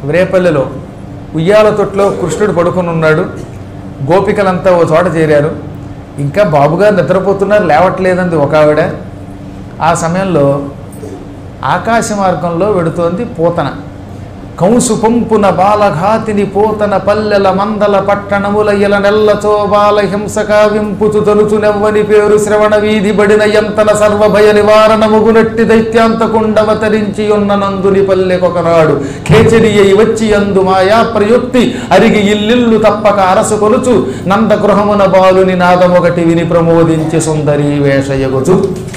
రేపల్లెలో ఉయ్యాల తొట్లో కృష్ణుడు పడుకుని ఉన్నాడు గోపికలంతా ఓ చోట చేరారు ఇంకా బాబుగారు నిద్రపోతున్నారు లేవట్లేదంది ఒక ఆవిడ ఆ సమయంలో ఆకాశ మార్గంలో వెడుతోంది పూతన కంసు పంపున బాలఘాతిని పూతన పల్లెల మందల పట్టణముల ఇల నెల్లచో బాల హింసక వింపుచు తలుచు నెవ్వని పేరు శ్రవణ వీధి బడిన ఎంతన సర్వభయ నివారణ ముగునట్టి దైత్యాంతకుండవతరించి ఉన్న నందుని పల్లెకొకనాడు ఖేచరి అయి వచ్చి అందు మాయా ప్రయుక్తి అరిగి ఇల్లిల్లు తప్పక అరసు కొలుచు నంద గృహమున బాలుని నాదమొకటి విని ప్రమోదించి సుందరి వేషయగుచు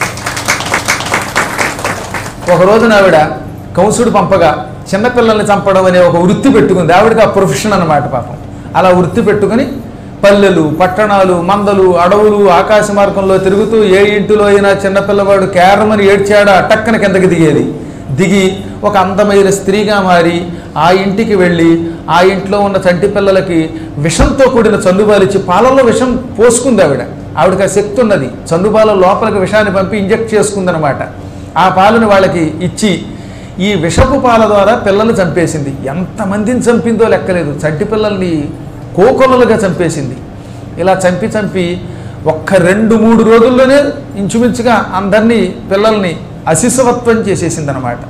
ఒక రోజున ఆవిడ కంసుడు పంపగా చిన్నపిల్లల్ని చంపడం అనే ఒక వృత్తి పెట్టుకుంది ఆవిడకి ఆ ప్రొఫెషన్ అన్నమాట పాపం అలా వృత్తి పెట్టుకుని పల్లెలు పట్టణాలు మందలు అడవులు ఆకాశ మార్గంలో తిరుగుతూ ఏ ఇంటిలో అయినా చిన్నపిల్లవాడు కేరమని ఏడ్చాడా టక్కన కిందకి దిగేది దిగి ఒక అందమైన స్త్రీగా మారి ఆ ఇంటికి వెళ్ళి ఆ ఇంట్లో ఉన్న చంటి పిల్లలకి విషంతో కూడిన చల్లుబాలిచ్చి పాలల్లో విషం పోసుకుంది ఆవిడ ఆవిడకి ఆ శక్తి ఉన్నది చల్లుబాల లోపలికి విషాన్ని పంపి ఇంజెక్ట్ చేసుకుందనమాట ఆ పాలను వాళ్ళకి ఇచ్చి ఈ విషపు పాల ద్వారా పిల్లల్ని చంపేసింది ఎంతమందిని చంపిందో లెక్కలేదు చంటి పిల్లల్ని కోకొలలుగా చంపేసింది ఇలా చంపి చంపి ఒక్క రెండు మూడు రోజుల్లోనే ఇంచుమించుగా అందరినీ పిల్లల్ని అశిశవత్వం చేసేసిందనమాట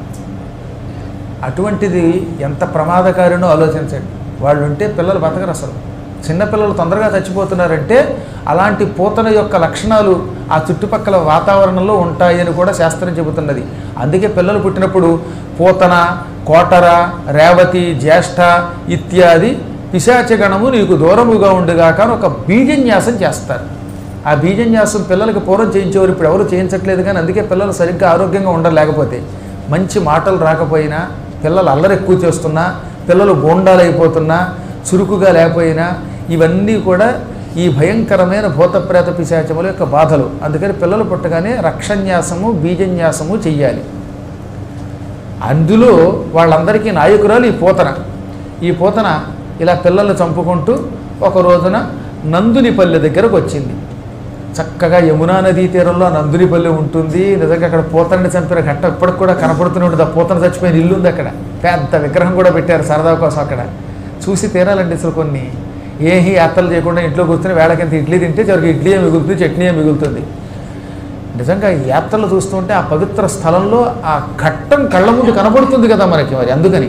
అటువంటిది ఎంత ప్రమాదకారినో ఆలోచించండి వాళ్ళు ఉంటే పిల్లలు బతకరు అసలు చిన్నపిల్లలు తొందరగా చచ్చిపోతున్నారంటే అలాంటి పూతన యొక్క లక్షణాలు ఆ చుట్టుపక్కల వాతావరణంలో ఉంటాయని కూడా శాస్త్రం చెబుతున్నది అందుకే పిల్లలు పుట్టినప్పుడు పూతన కోటర రేవతి జ్యేష్ఠ ఇత్యాది పిశాచగణము నీకు దూరముగా ఉండుగాక అని ఒక బీజన్యాసం చేస్తారు ఆ బీజన్యాసం పిల్లలకి పూర్వం చేయించేవారు ఇప్పుడు ఎవరు చేయించట్లేదు కానీ అందుకే పిల్లలు సరిగ్గా ఆరోగ్యంగా ఉండలేకపోతే మంచి మాటలు రాకపోయినా పిల్లలు అల్లరి ఎక్కువ చేస్తున్నా పిల్లలు బోండాలు అయిపోతున్నా చురుకుగా లేకపోయినా ఇవన్నీ కూడా ఈ భయంకరమైన భూతప్రేత పిశాచముల యొక్క బాధలు అందుకని పిల్లలు పుట్టగానే రక్షన్యాసము బీజన్యాసము చెయ్యాలి అందులో వాళ్ళందరికీ నాయకురాలు ఈ పోతన ఈ పోతన ఇలా పిల్లల్ని చంపుకుంటూ ఒక రోజున నందునిపల్లె దగ్గరకు వచ్చింది చక్కగా యమునా నదీ తీరంలో నందునిపల్లె ఉంటుంది నిజంగా అక్కడ పోతన్ని చంపిన ఘట్ట ఇప్పటికి కూడా కనపడుతూనే ఉంటుంది ఆ పోతన చచ్చిపోయిన ఇల్లు ఉంది అక్కడ పెద్ద విగ్రహం కూడా పెట్టారు సరదా కోసం అక్కడ చూసి తీరాలండి అసలు కొన్ని ఏహి యాత్రలు చేయకుండా ఇంట్లో కూర్చొని వేళకింత ఇడ్లీ తింటే చివరికి ఇడ్లీ మిగులుతుంది చట్నీ మిగులుతుంది నిజంగా ఈ యాత్రలు చూస్తుంటే ఆ పవిత్ర స్థలంలో ఆ ఘట్టం కళ్ళ ముందు కనబడుతుంది కదా మనకి మరి అందుకని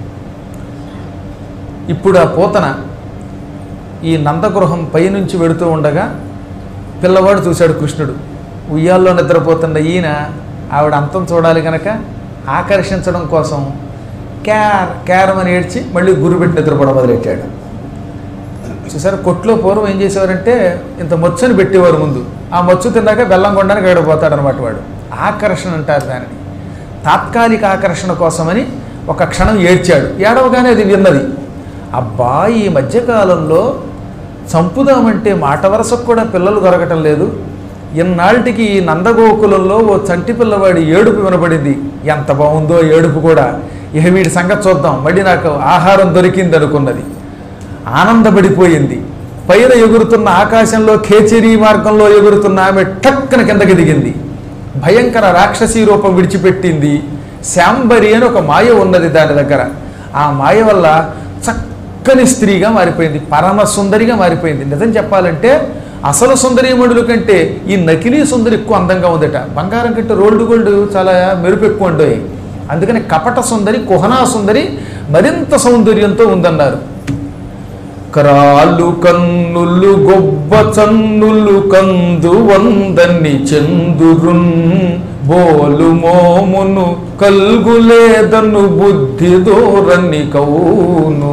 ఇప్పుడు ఆ పోతన ఈ నందగృహం పైనుంచి వెడుతూ ఉండగా పిల్లవాడు చూశాడు కృష్ణుడు ఉయ్యాల్లో నిద్రపోతున్న ఈయన ఆవిడ అంతం చూడాలి కనుక ఆకర్షించడం కోసం క్యార్ క్యారం అని ఏడ్చి మళ్ళీ గురు పెట్టి నిద్రపోవడం మొదలెట్టాడు చూసారు కొట్లో పూర్వం ఏం చేసేవారంటే ఇంత మచ్చుని పెట్టేవారు ముందు ఆ మచ్చు తిన్నాక బెల్లం కొండానికి ఎక్కడిపోతాడు అనమాట వాడు ఆకర్షణ అంటారు దానిని తాత్కాలిక ఆకర్షణ కోసమని ఒక క్షణం ఏడ్చాడు ఏడవగానే అది విన్నది అబ్బా ఈ మధ్యకాలంలో చంపుదామంటే మాట వరసకు కూడా పిల్లలు దొరకటం లేదు ఇన్నాళ్ళకి ఈ నందగోకులంలో ఓ చంటి పిల్లవాడి ఏడుపు వినపడింది ఎంత బాగుందో ఏడుపు కూడా ఇక వీడి సంగతి చూద్దాం మళ్ళీ నాకు ఆహారం దొరికింది అనుకున్నది ఆనందపడిపోయింది పైన ఎగురుతున్న ఆకాశంలో ఖేచరీ మార్గంలో ఎగురుతున్న ఆమె టక్కన కిందకి దిగింది భయంకర రాక్షసీ రూపం విడిచిపెట్టింది శాంబరి అని ఒక మాయ ఉన్నది దాని దగ్గర ఆ మాయ వల్ల చక్కని స్త్రీగా మారిపోయింది పరమ సుందరిగా మారిపోయింది నిజం చెప్పాలంటే అసలు సుందరీమణుల కంటే ఈ నకిలీ సుందరి ఎక్కువ అందంగా ఉందట బంగారం కంటే రోల్డ్ గోల్డ్ చాలా మెరుపు ఎక్కువ ఉంటాయి అందుకని కపట సుందరి కుహనా సుందరి మరింత సౌందర్యంతో ఉందన్నారు క్రాలు కన్నులు గొబ్బ చన్నులు కందు వందని చందురున్ బోలు మోమును కల్గులేదను బుద్ధి దూరని కౌను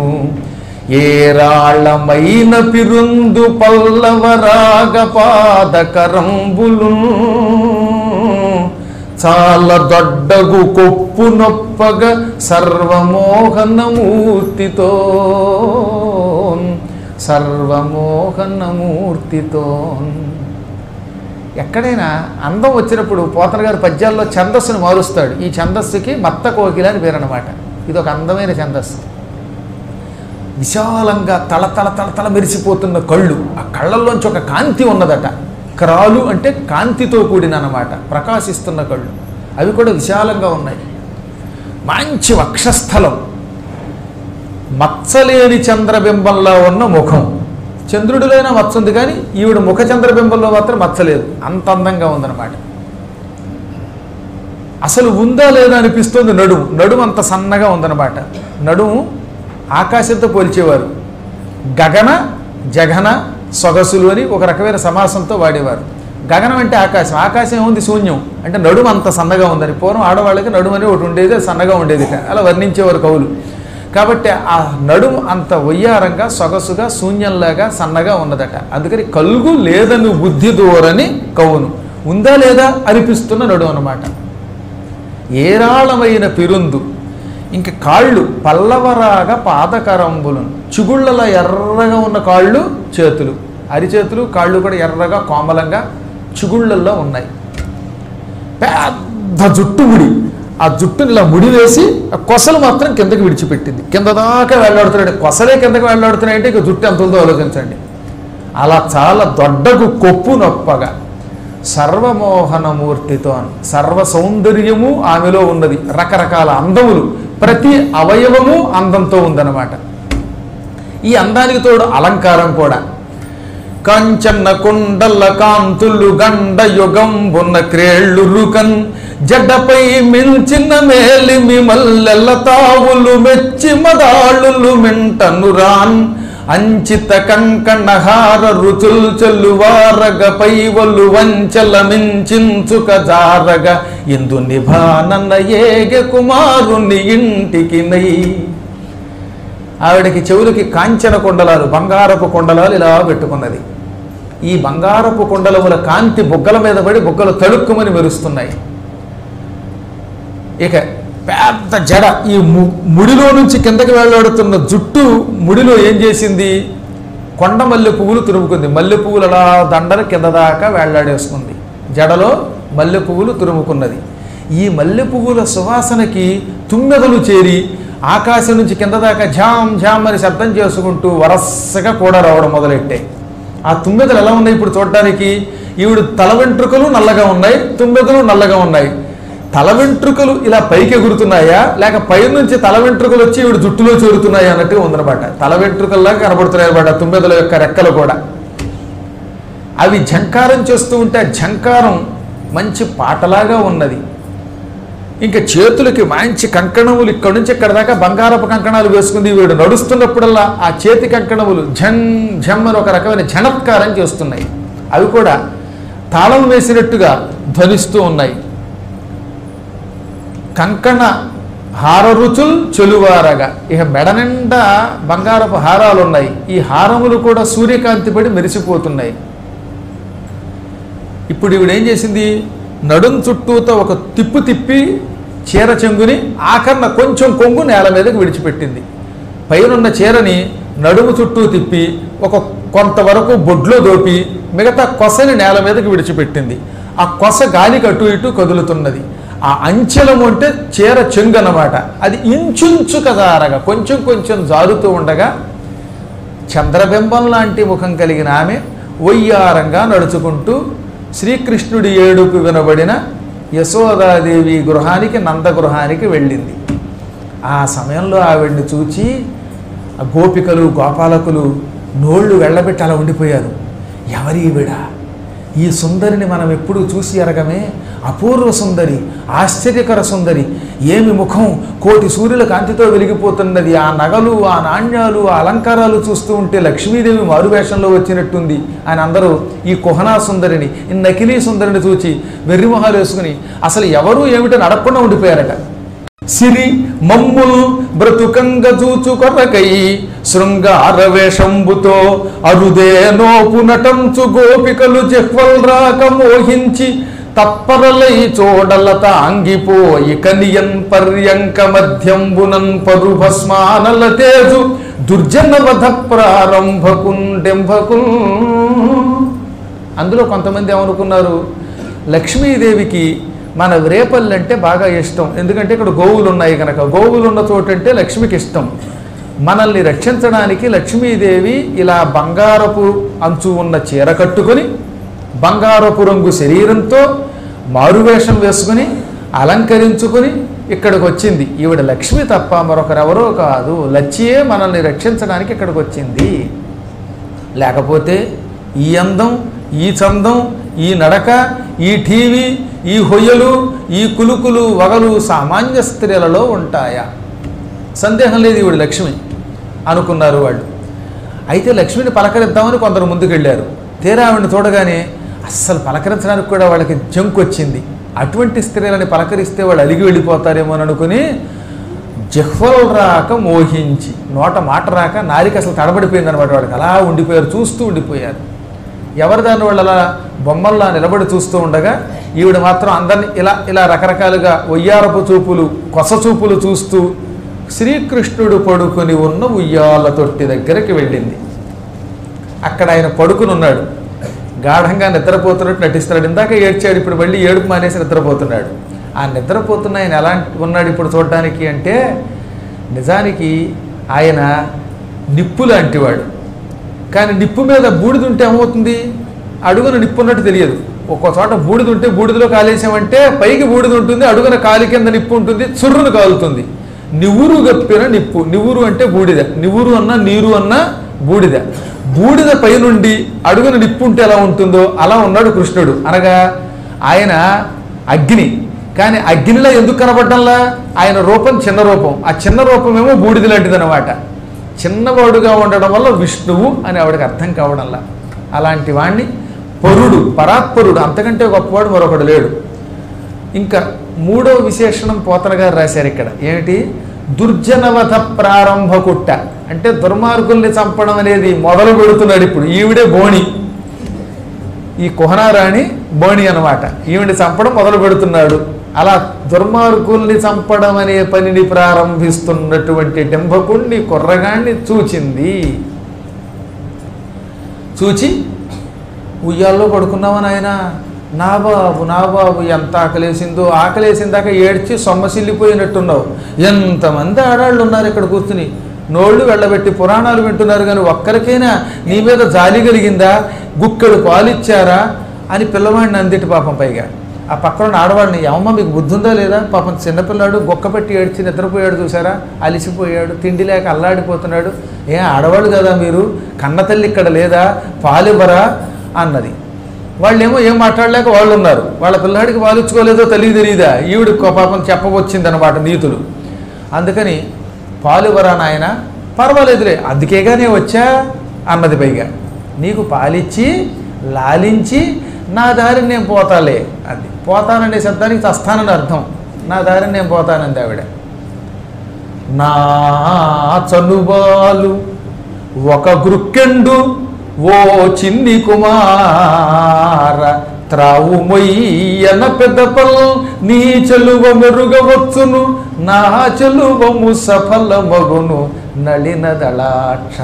ఏరాళమైన పిరుందు పల్లవరాగ పాదకరంబులు చాలా దొడ్డగు కొప్పు నొప్పగ సర్వమోహనమూర్తితో సర్వమోహనమూర్తితో ఎక్కడైనా అందం వచ్చినప్పుడు పోతన గారు పద్యాల్లో ఛందస్సును మారుస్తాడు ఈ ఛందస్సుకి మత్త కోకిల అని పేరనమాట ఇది ఒక అందమైన ఛందస్సు విశాలంగా తల తల తల తల మెరిసిపోతున్న కళ్ళు ఆ కళ్ళల్లోంచి ఒక కాంతి ఉన్నదట క్రాలు అంటే కాంతితో కూడిన అన్నమాట ప్రకాశిస్తున్న కళ్ళు అవి కూడా విశాలంగా ఉన్నాయి మంచి వక్షస్థలం మచ్చలేని చంద్రబింబంలో ఉన్న ముఖం చంద్రుడిలోనే మచ్చ ఉంది కానీ ఈవిడ ముఖ చంద్రబింబంలో మాత్రం మచ్చలేదు అంత అందంగా ఉందన్నమాట అసలు ఉందా లేదా అనిపిస్తుంది నడుము నడుము అంత సన్నగా ఉందన్నమాట నడుము ఆకాశంతో పోల్చేవారు గగన జగన సొగసులు అని ఒక రకమైన సమాసంతో వాడేవారు గగనం అంటే ఆకాశం ఆకాశం ఏముంది శూన్యం అంటే నడుము అంత సన్నగా ఉందని పూర్వం ఆడవాళ్ళకి నడుము అని ఒకటి ఉండేది అది సన్నగా ఉండేది అలా వర్ణించేవారు కవులు కాబట్టి ఆ నడుము అంత వయ్యారంగా సొగసుగా శూన్యంలాగా సన్నగా ఉన్నదట అందుకని కలుగు లేదని బుద్ధి దూరని కవును ఉందా లేదా అనిపిస్తున్న నడుము అన్నమాట ఏరాళమైన పిరుందు ఇంక కాళ్ళు పల్లవరాగా పాదకరంబులను చిగుళ్ళల ఎర్రగా ఉన్న కాళ్ళు చేతులు అరిచేతులు కాళ్ళు కూడా ఎర్రగా కోమలంగా చిగుళ్ళల్లో ఉన్నాయి పెద్ద జుట్టు ముడి ఆ జుట్టుని ఇలా ముడి వేసి ఆ కొసలు మాత్రం కిందకి విడిచిపెట్టింది కింద దాకా వెళ్ళాడుతున్నాడు కొసలే కిందకి వెళ్ళాడుతున్నాయంటే ఇక జుట్టు ఎంత ఉందో ఆలోచించండి అలా చాలా దొడ్డకు కొప్పు నొప్పగా సర్వమోహనమూర్తితో సర్వ సౌందర్యము ఆమెలో ఉన్నది రకరకాల అందములు ప్రతి అవయవము అందంతో ఉందన్నమాట ఈ అందానికి తోడు అలంకారం కూడా కంచన్న కుండల కాంతులు గండ యుగంబున్న క్రేళ్ళు రుకన్ జడ్డపై మించిన మేలిమి మల్లెల్ల తావులు మెచ్చి మదాళులు మింటను రాన్ అంచిత కంకణహార రుచుల్ చెల్లువారగ పైవలు వంచల మించించుక జారగ ఇందు నిభానన్న ఏగె కుమారుని ఇంటికి నై ఆవిడకి చెవులకి కాంచన కుండలాలు బంగారపు కుండలాలు ఇలా పెట్టుకున్నది ఈ బంగారపు కుండలముల కాంతి బుగ్గల మీద పడి బుగ్గలు తడుక్కుమని మెరుస్తున్నాయి ఇక పెద్ద జడ ఈ ము- ముడిలో నుంచి కిందకి వెళ్ళాడుతున్న జుట్టు ముడిలో ఏం చేసింది కొండ మల్లె పువ్వులు తురుముకుంది మల్లె పువ్వులు అలా దండన కింద దాకా వేళ్లాడేసుకుంది జడలో మల్లె పువ్వులు తురుముకున్నది ఈ మల్లె పువ్వుల సువాసనకి తుమ్మెదలు చేరి ఆకాశం నుంచి కింద దాకా ఝామ్ ఝామ్ అని శబ్దం చేసుకుంటూ వరసగా కూడా రావడం మొదలెట్టాయి ఆ తుమ్మెదలు ఎలా ఉన్నాయి ఇప్పుడు చూడడానికి ఈవిడ తల వెంట్రుకలు నల్లగా ఉన్నాయి తుమ్మెదలు నల్లగా ఉన్నాయి తల వెంట్రుకలు ఇలా పైకి ఎగురుతున్నాయా లేక పై నుంచి తల వెంట్రుకలు వచ్చి ఈవిడ జుట్టులో చేరుతున్నాయా అన్నట్టుగా ఉందన్నమాట తల వెంట్రుకల్లా కనబడుతున్నాయి అనమాట తుమ్మెదల యొక్క రెక్కలు కూడా అవి ఝంకారం చేస్తూ ఉంటే ఆ ఝంకారం మంచి పాటలాగా ఉన్నది ఇంకా చేతులకి మంచి కంకణములు ఇక్కడి నుంచి ఇక్కడ దాకా బంగారపు కంకణాలు వేసుకుంది వీడు నడుస్తున్నప్పుడల్లా ఆ చేతి కంకణములు ఝన్ ఝమ్ అని ఒక రకమైన ఝనత్కారం చేస్తున్నాయి అవి కూడా తాళం వేసినట్టుగా ధ్వనిస్తూ ఉన్నాయి కంకణ హార రుచుల్ చెలువారగా ఇక మెడ నిండా బంగారపు హారాలు ఉన్నాయి ఈ హారములు కూడా సూర్యకాంతి పడి మెరిసిపోతున్నాయి ఇప్పుడు ఈవిడ ఏం చేసింది నడుం చుట్టూతో ఒక తిప్పు తిప్పి చీర చెంగుని ఆఖరణ కొంచెం కొంగు నేల మీదకి విడిచిపెట్టింది పైనున్న చీరని నడుము చుట్టూ తిప్పి ఒక కొంతవరకు బొడ్లో దోపి మిగతా కొసని నేల మీదకి విడిచిపెట్టింది ఆ కొస గాలికి అటు ఇటు కదులుతున్నది ఆ అంచెలము అంటే చీర చెంగు అన్నమాట అది ఇంచుంచు కదారగా కొంచెం కొంచెం జారుతూ ఉండగా చంద్రబింబం లాంటి ముఖం కలిగిన ఆమె ఒయ్యారంగా నడుచుకుంటూ శ్రీకృష్ణుడి ఏడుపు వినబడిన యశోదాదేవి గృహానికి నందగృహానికి వెళ్ళింది ఆ సమయంలో ఆవిడ్ని చూచి ఆ గోపికలు గోపాలకులు నోళ్ళు వెళ్ళబెట్టి అలా ఉండిపోయారు ఎవరి ఈవిడ ఈ సుందరిని మనం ఎప్పుడూ చూసి ఎరగమే అపూర్వ సుందరి ఆశ్చర్యకర సుందరి ఏమి ముఖం కోటి సూర్యుల కాంతితో వెలిగిపోతున్నది ఆ నగలు ఆ నాణ్యాలు ఆ అలంకారాలు చూస్తూ ఉంటే లక్ష్మీదేవి మారువేషంలో వచ్చినట్టుంది అని అందరూ ఈ కుహనా సుందరిని ఈ నకిలీ సుందరిని చూచి వెర్రిమొహాలు వేసుకుని అసలు ఎవరు ఏమిటని అడగకుండా ఉండిపోయారట సిరి మమ్ముల్ బ్రతుకంగ చూచు కొరకై శృంగార వేషంబుతో అరుదే నోపు నటంచు గోపికలు జిహ్వల్ రాక మోహించి తప్పరలై చూడలత అంగిపోయి కనియన్ పర్యంక మధ్యంబునన్ పరుభస్మానల తేజు దుర్జన వధ ప్రారంభకుండెంభకున్ అందులో కొంతమంది ఏమనుకున్నారు లక్ష్మీదేవికి మన రేపల్లి అంటే బాగా ఇష్టం ఎందుకంటే ఇక్కడ గోవులు ఉన్నాయి కనుక గోవులు ఉన్న చోటు అంటే లక్ష్మికి ఇష్టం మనల్ని రక్షించడానికి లక్ష్మీదేవి ఇలా బంగారపు అంచు ఉన్న చీర కట్టుకొని బంగారపు రంగు శరీరంతో మారువేషం వేసుకుని అలంకరించుకొని ఇక్కడికి వచ్చింది ఈవిడ లక్ష్మి తప్ప మరొకరెవరో కాదు లచ్చియే మనల్ని రక్షించడానికి ఇక్కడికి వచ్చింది లేకపోతే ఈ అందం ఈ చందం ఈ నడక ఈ టీవీ ఈ హొయ్యలు ఈ కులుకులు వగలు సామాన్య స్త్రీలలో ఉంటాయా సందేహం లేదు ఈవిడ లక్ష్మి అనుకున్నారు వాళ్ళు అయితే లక్ష్మిని పలకరిద్దామని కొందరు ముందుకెళ్ళారు తీరా ఆవిడని చూడగానే అస్సలు పలకరించడానికి కూడా వాళ్ళకి జంకు వచ్చింది అటువంటి స్త్రీలని పలకరిస్తే వాళ్ళు అలిగి వెళ్ళిపోతారేమో అని అనుకుని జిహ్వలు రాక మోహించి నోట మాట రాక నారిక అసలు తడబడిపోయింది అనమాట వాడికి అలా ఉండిపోయారు చూస్తూ ఉండిపోయారు ఎవరి దాని వాళ్ళు అలా బొమ్మల్లా నిలబడి చూస్తూ ఉండగా ఈవిడ మాత్రం అందరిని ఇలా ఇలా రకరకాలుగా ఒయ్యారపు చూపులు కొస చూపులు చూస్తూ శ్రీకృష్ణుడు పడుకొని ఉన్న ఉయ్యాల తొట్టి దగ్గరికి వెళ్ళింది అక్కడ ఆయన పడుకుని ఉన్నాడు గాఢంగా నిద్రపోతున్నట్టు నటిస్తున్నాడు ఇందాక ఏడ్చాడు ఇప్పుడు మళ్ళీ ఏడుపు మానేసి నిద్రపోతున్నాడు ఆ నిద్రపోతున్న ఆయన ఎలా ఉన్నాడు ఇప్పుడు చూడడానికి అంటే నిజానికి ఆయన నిప్పు లాంటివాడు కానీ నిప్పు మీద బూడిద ఉంటే ఏమవుతుంది అడుగున నిప్పు ఉన్నట్టు తెలియదు ఒక్కో చోట బూడిద ఉంటే బూడిదలో కాలేసామంటే పైకి బూడిద ఉంటుంది అడుగున కాలి కింద నిప్పు ఉంటుంది చుర్రును కాలుతుంది నివురు గప్పిన నిప్పు నివురు అంటే బూడిద నివురు అన్న నీరు అన్న బూడిద బూడిద పైనుండి అడుగున నిప్పు ఉంటే ఎలా ఉంటుందో అలా ఉన్నాడు కృష్ణుడు అనగా ఆయన అగ్ని కానీ అగ్నిలో ఎందుకు కనబడ్డంలా ఆయన రూపం చిన్న రూపం ఆ చిన్న రూపమేమో బూడిద లాంటిదనమాట చిన్నవాడుగా ఉండడం వల్ల విష్ణువు అని ఆవిడకి అర్థం కావడంలా అలాంటి వాణ్ణి పరుడు పరాత్పరుడు అంతకంటే గొప్పవాడు మరొకడు లేడు ఇంకా మూడో విశేషణం పోతన గారు రాశారు ఇక్కడ ఏమిటి దుర్జనవధ ప్రారంభ కుట్ట అంటే దుర్మార్గుల్ని చంపడం అనేది మొదలు పెడుతున్నాడు ఇప్పుడు ఈవిడే బోణి ఈ కుహనారాణి బోణి అన్నమాట ఈవిని చంపడం మొదలు పెడుతున్నాడు అలా దుర్మార్గుల్ని చంపడం అనే పనిని ప్రారంభిస్తున్నటువంటి డెంభకుణ్ణి కుర్రగాణ్ణి చూచింది చూచి ఉయ్యాల్లో పడుకున్నావని ఆయన నా బాబు నా బాబు ఎంత ఆకలేసిందో ఆకలేసిందాక ఏడ్చి సొమ్మసిల్లిపోయినట్టున్నావు ఎంతమంది ఆడాళ్ళు ఉన్నారు ఇక్కడ కూర్చుని నోళ్ళు వెళ్ళబెట్టి పురాణాలు వింటున్నారు కానీ ఒక్కరికైనా నీ మీద జాలి కలిగిందా గుక్కడు పాలిచ్చారా అని పిల్లవాడిని అందిటి పాపం పైగా ఆ పక్కన ఉన్న ఆడవాడిని ఏమమ్మా మీకు బుద్ధి ఉందా లేదా పాపం చిన్నపిల్లాడు గొక్క పెట్టి ఏడ్చి నిద్రపోయాడు చూసారా అలిసిపోయాడు తిండి లేక అల్లాడిపోతున్నాడు ఏ ఆడవాళ్ళు కదా మీరు కన్నతల్లి ఇక్కడ లేదా పాలివ్వరా అన్నది వాళ్ళేమో ఏం మాట్లాడలేక వాళ్ళు ఉన్నారు వాళ్ళ పిల్లాడికి పాలించుకోలేదో తెలియ తెలియదా ఈవిడ పాపం చెప్పవచ్చిందనమాట నీతులు అందుకని పాలివ్వరా నాయన పర్వాలేదులే అందుకేగానే వచ్చా అన్నది పైగా నీకు పాలిచ్చి లాలించి నా దారిని నేను పోతాలే అది పోతాననే శబ్దానికి చస్తానని అర్థం నా దారిని నేను పోతానంది ఆవిడ నా చనుబాలు ఒక గృక్కెండు ఓ చిన్ని కుమార త్రావు మొయ్యన పెద్దపల్ నీ చెలువ మెరుగవచ్చును నా చెలువము సఫల మగును నళిన దళాక్ష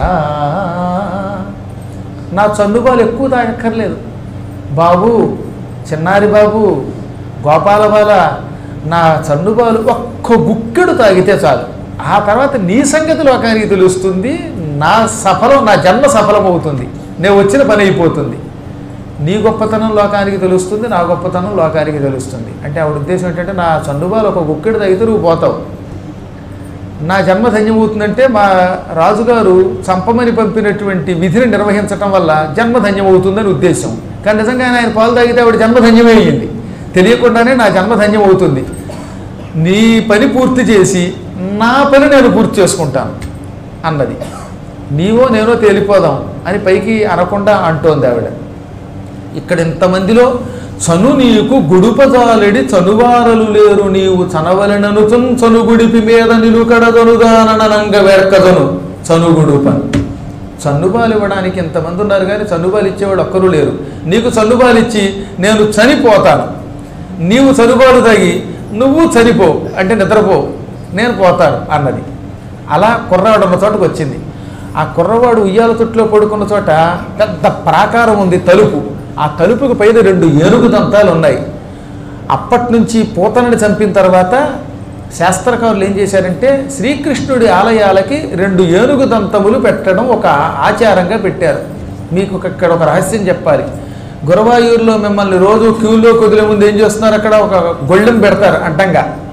నా చన్నుబాలు ఎక్కువ తాగక్కర్లేదు బాబు చిన్నారి బాబు గోపాల బాల నా చన్నుబాలు ఒక్క గుక్కెడు తాగితే చాలు ఆ తర్వాత నీ సంగతి లోకానికి తెలుస్తుంది నా సఫలం నా జన్మ సఫలమవుతుంది నేను వచ్చిన పని అయిపోతుంది నీ గొప్పతనం లోకానికి తెలుస్తుంది నా గొప్పతనం లోకానికి తెలుస్తుంది అంటే ఆవిడ ఉద్దేశం ఏంటంటే నా చందుబాలు ఒక గుక్కెడు తాగితే నువ్వు పోతావు నా జన్మ ధన్యమవుతుందంటే మా రాజుగారు చంపమని పంపినటువంటి విధిని నిర్వహించటం వల్ల జన్మ ధన్యమవుతుందని ఉద్దేశం కానీ నిజంగానే ఆయన పాలు తాగితే ఆవిడ జన్మ ధన్యమే అయ్యింది తెలియకుండానే నా జన్మ ధన్యమవుతుంది నీ పని పూర్తి చేసి నా పని నేను పూర్తి చేసుకుంటాను అన్నది నీవో నేనో తేలిపోదాం అని పైకి అనకుండా అంటోంది ఆవిడ ఇక్కడ ఇంతమందిలో చను నీకు గుడుపజాలెడి చనువారలు లేరు నీవు చనవలెనను చనుగుడిపి మీద నిలుకడదనుగానంగ వేర్కదను చనుగుడుప చన్నుబాలు ఇవ్వడానికి ఇంతమంది ఉన్నారు కానీ చన్నుబాలు ఇచ్చేవాడు ఒక్కరూ లేరు నీకు చన్నుబాలు ఇచ్చి నేను చనిపోతాను నీవు చనుబాలు తాగి నువ్వు చనిపో అంటే నిద్రపో నేను పోతాను అన్నది అలా కుర్రవాడు ఉన్న చోటకు వచ్చింది ఆ కుర్రవాడు ఉయ్యాల తొట్టులో పడుకున్న చోట పెద్ద ప్రాకారం ఉంది తలుపు ఆ తలుపుకు పైన రెండు ఏనుగు దంతాలు ఉన్నాయి అప్పటి నుంచి పూతనని చంపిన తర్వాత శాస్త్రకారులు ఏం చేశారంటే శ్రీకృష్ణుడి ఆలయాలకి రెండు ఏనుగు దంతములు పెట్టడం ఒక ఆచారంగా పెట్టారు మీకు ఒక- ఇక్కడ ఒక రహస్యం చెప్పాలి గురవాయూరులో మిమ్మల్ని రోజు క్యూలో కుదిలే ముందు ఏం చేస్తున్నారు అక్కడ ఒక గొళ్ళెం పెడతారు అడ్డంగా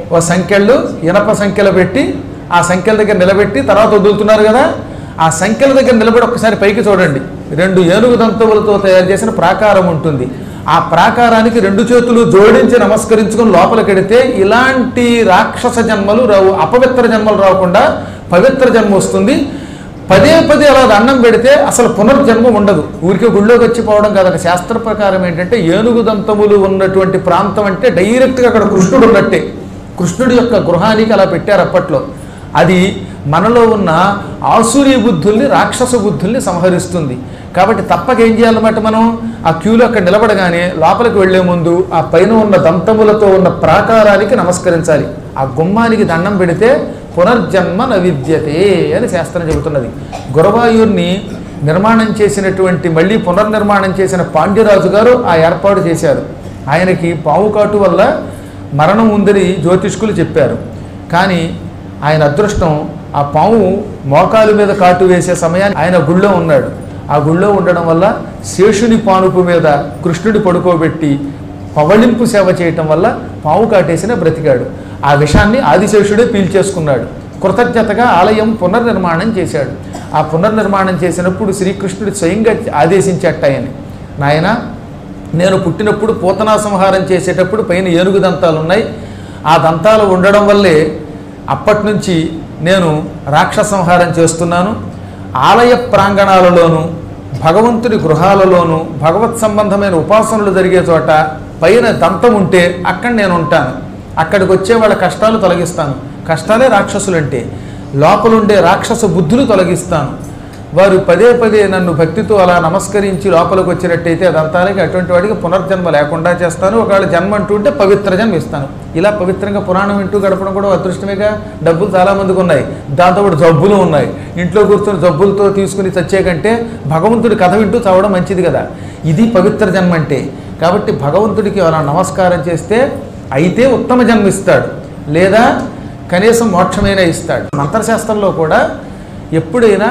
ఓ సంఖ్యలు ఇనప సంఖ్యలు పెట్టి ఆ సంఖ్యల దగ్గర నిలబెట్టి తర్వాత వదులుతున్నారు కదా ఆ సంఖ్యల దగ్గర నిలబడి ఒక్కసారి పైకి చూడండి రెండు ఏనుగు దంతవులతో తయారు చేసిన ప్రాకారం ఉంటుంది ఆ ప్రాకారానికి రెండు చేతులు జోడించి నమస్కరించుకొని లోపలికెడితే ఇలాంటి రాక్షస జన్మలు రావు అపవిత్ర జన్మలు రాకుండా పవిత్ర జన్మ వస్తుంది పదే పదే అలా దండం పెడితే అసలు పునర్జన్మ ఉండదు ఊరికే గుళ్ళోకి వచ్చి పోవడం కాదట శాస్త్ర ప్రకారం ఏంటంటే ఏనుగు దంతములు ఉన్నటువంటి ప్రాంతం అంటే డైరెక్ట్గా అక్కడ కృష్ణుడు ఉన్నట్టే కృష్ణుడి యొక్క గృహానికి అలా పెట్టారు అప్పట్లో అది మనలో ఉన్న ఆసురీ బుద్ధుల్ని రాక్షస బుద్ధుల్ని సంహరిస్తుంది కాబట్టి తప్పక ఏం చేయాలన్నమాట మనం ఆ క్యూలో అక్కడ నిలబడగానే లోపలికి వెళ్లే ముందు ఆ పైన ఉన్న దంతములతో ఉన్న ప్రాకారానికి నమస్కరించాలి ఆ గుమ్మానికి దండం పెడితే పునర్జన్మ నవిద్యతే అని శాస్త్రం చెబుతున్నది గురవాయూర్ని నిర్మాణం చేసినటువంటి మళ్ళీ పునర్నిర్మాణం చేసిన పాండ్యరాజు గారు ఆ ఏర్పాటు చేశారు ఆయనకి పావు కాటు వల్ల మరణం ఉందని జ్యోతిష్కులు చెప్పారు కానీ ఆయన అదృష్టం ఆ పాము మోకాలు మీద కాటు వేసే సమయాన్ని ఆయన గుళ్ళో ఉన్నాడు ఆ గుళ్ళో ఉండడం వల్ల శేషుని పానుపు మీద కృష్ణుడి పడుకోబెట్టి పవళింపు సేవ చేయటం వల్ల పాము కాటేసిన బ్రతికాడు ఆ విషాన్ని ఆదిశేషుడే పీల్చేసుకున్నాడు కృతజ్ఞతగా ఆలయం పునర్నిర్మాణం చేశాడు ఆ పునర్నిర్మాణం చేసినప్పుడు శ్రీకృష్ణుడు స్వయంగా ఆదేశించట ఆయన్ని నాయన నేను పుట్టినప్పుడు పూతనా సంహారం చేసేటప్పుడు పైన ఏనుగు దంతాలు ఉన్నాయి ఆ దంతాలు ఉండడం వల్లే అప్పటి నుంచి నేను రాక్షస సంహారం చేస్తున్నాను ఆలయ ప్రాంగణాలలోనూ భగవంతుడి గృహాలలోనూ భగవత్ సంబంధమైన ఉపాసనలు జరిగే చోట పైన దంతం ఉంటే అక్కడ నేను ఉంటాను అక్కడికి వచ్చే వాళ్ళ కష్టాలు తొలగిస్తాను కష్టాలే రాక్షసులంటే లోపలుండే రాక్షస బుద్ధులు తొలగిస్తాను వారు పదే పదే నన్ను భక్తితో అలా నమస్కరించి లోపలికి వచ్చినట్టయితే అదంతానికి అటువంటి వాడికి పునర్జన్మ లేకుండా చేస్తాను ఒకవేళ జన్మ అంటుంటే పవిత్ర జన్మ ఇస్తాను ఇలా పవిత్రంగా పురాణం వింటూ గడపడం కూడా అదృష్టమేగా డబ్బులు చాలామందికి ఉన్నాయి దాంతో పాటు జబ్బులు ఉన్నాయి ఇంట్లో కూర్చొని జబ్బులతో తీసుకుని చచ్చే కంటే భగవంతుడి కథ వింటూ చావడం మంచిది కదా ఇది పవిత్ర జన్మ అంటే కాబట్టి భగవంతుడికి అలా నమస్కారం చేస్తే అయితే ఉత్తమ జన్మ ఇస్తాడు లేదా కనీసం మోక్షమైనా ఇస్తాడు మంత్రశాస్త్రంలో కూడా ఎప్పుడైనా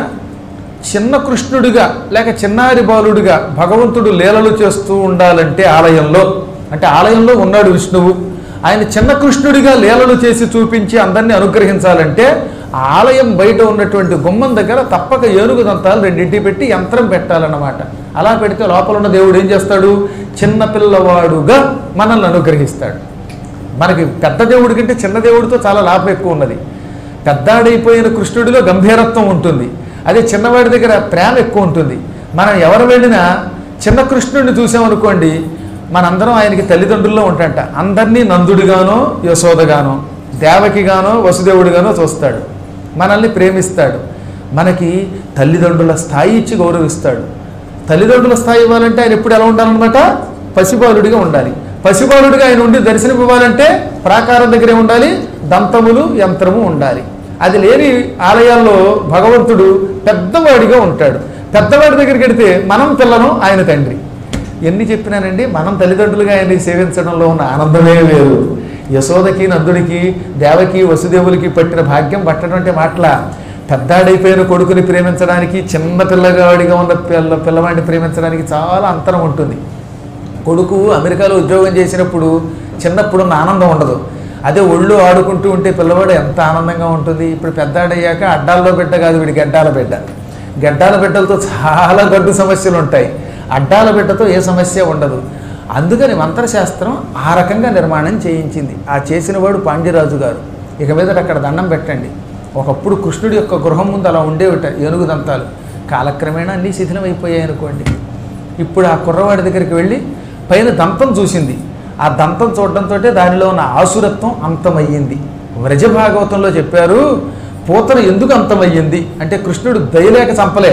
చిన్న కృష్ణుడిగా లేక చిన్నారి బాలుడిగా భగవంతుడు లీలలు చేస్తూ ఉండాలంటే ఆలయంలో అంటే ఆలయంలో ఉన్నాడు విష్ణువు ఆయన చిన్న కృష్ణుడిగా లీలలు చేసి చూపించి అందరినీ అనుగ్రహించాలంటే ఆ ఆలయం బయట ఉన్నటువంటి గుమ్మం దగ్గర తప్పక ఏనుగు దంతాలు రెండింటి పెట్టి యంత్రం పెట్టాలన్నమాట అలా పెడితే లోపల ఉన్న దేవుడు ఏం చేస్తాడు చిన్న పిల్లవాడుగా మనల్ని అనుగ్రహిస్తాడు మనకి పెద్ద దేవుడి కంటే చిన్న దేవుడితో చాలా లాభం ఎక్కువ ఉన్నది పెద్దాడైపోయిన కృష్ణుడిలో గంభీరత్వం ఉంటుంది అదే చిన్నవాడి దగ్గర ప్రేమ ఎక్కువ ఉంటుంది మనం ఎవరు వెళ్ళినా చిన్న కృష్ణుడిని చూసామనుకోండి మనందరం ఆయనకి తల్లిదండ్రుల్లో ఉంటాంట అందరినీ నందుడిగానో యశోదగానో దేవకిగానో వసుదేవుడిగానో చూస్తాడు మనల్ని ప్రేమిస్తాడు మనకి తల్లిదండ్రుల స్థాయి ఇచ్చి గౌరవిస్తాడు తల్లిదండ్రుల స్థాయి ఇవ్వాలంటే ఆయన ఎప్పుడు ఎలా ఉండాలన్నమాట పసిబాలుడిగా ఉండాలి పసిబాలుడిగా ఆయన ఉండి దర్శనం ఇవ్వాలంటే ప్రాకారం దగ్గరే ఉండాలి దంతములు యంత్రము ఉండాలి అది లేని ఆలయాల్లో భగవంతుడు పెద్దవాడిగా ఉంటాడు పెద్దవాడి దగ్గరికి వెడితే మనం పిల్లను ఆయన తండ్రి ఎన్ని చెప్పినానండి మనం తల్లిదండ్రులుగా ఆయన్ని సేవించడంలో ఉన్న ఆనందమే వేరు యశోదకి నందుడికి దేవకి వసుదేవులకి పట్టిన భాగ్యం పట్టడం అంటే మాటల పెద్దాడైపోయిన కొడుకుని ప్రేమించడానికి చిన్న పిల్లగాడిగా ఉన్న పిల్ల పిల్లవాడిని ప్రేమించడానికి చాలా అంతరం ఉంటుంది కొడుకు అమెరికాలో ఉద్యోగం చేసినప్పుడు చిన్నప్పుడు ఉన్న ఆనందం ఉండదు అదే ఒళ్ళు ఆడుకుంటూ ఉంటే పిల్లవాడు ఎంత ఆనందంగా ఉంటుంది ఇప్పుడు పెద్దాడయ్యాక అడ్డాల్లో బిడ్డ కాదు వీడి గడ్డాల బిడ్డ గడ్డాల బిడ్డలతో చాలా గడ్డు సమస్యలు ఉంటాయి అడ్డాల బిడ్డతో ఏ సమస్య ఉండదు అందుకని మంత్రశాస్త్రం ఆ రకంగా నిర్మాణం చేయించింది ఆ చేసిన వాడు పాండ్యరాజు గారు ఇక మీద అక్కడ దండం పెట్టండి ఒకప్పుడు కృష్ణుడి యొక్క గృహం ముందు అలా ఉండేవిట ఏనుగు దంతాలు కాలక్రమేణా అన్నీ శిథిలం అయిపోయాయి అనుకోండి ఇప్పుడు ఆ కుర్రవాడి దగ్గరికి వెళ్ళి పైన దంతం చూసింది ఆ దంతం చూడడంతో దానిలో ఉన్న ఆసురత్వం అంతమయ్యింది వ్రజభాగవతంలో చెప్పారు పూతన ఎందుకు అంతమయ్యింది అంటే కృష్ణుడు దయలేక చంపలే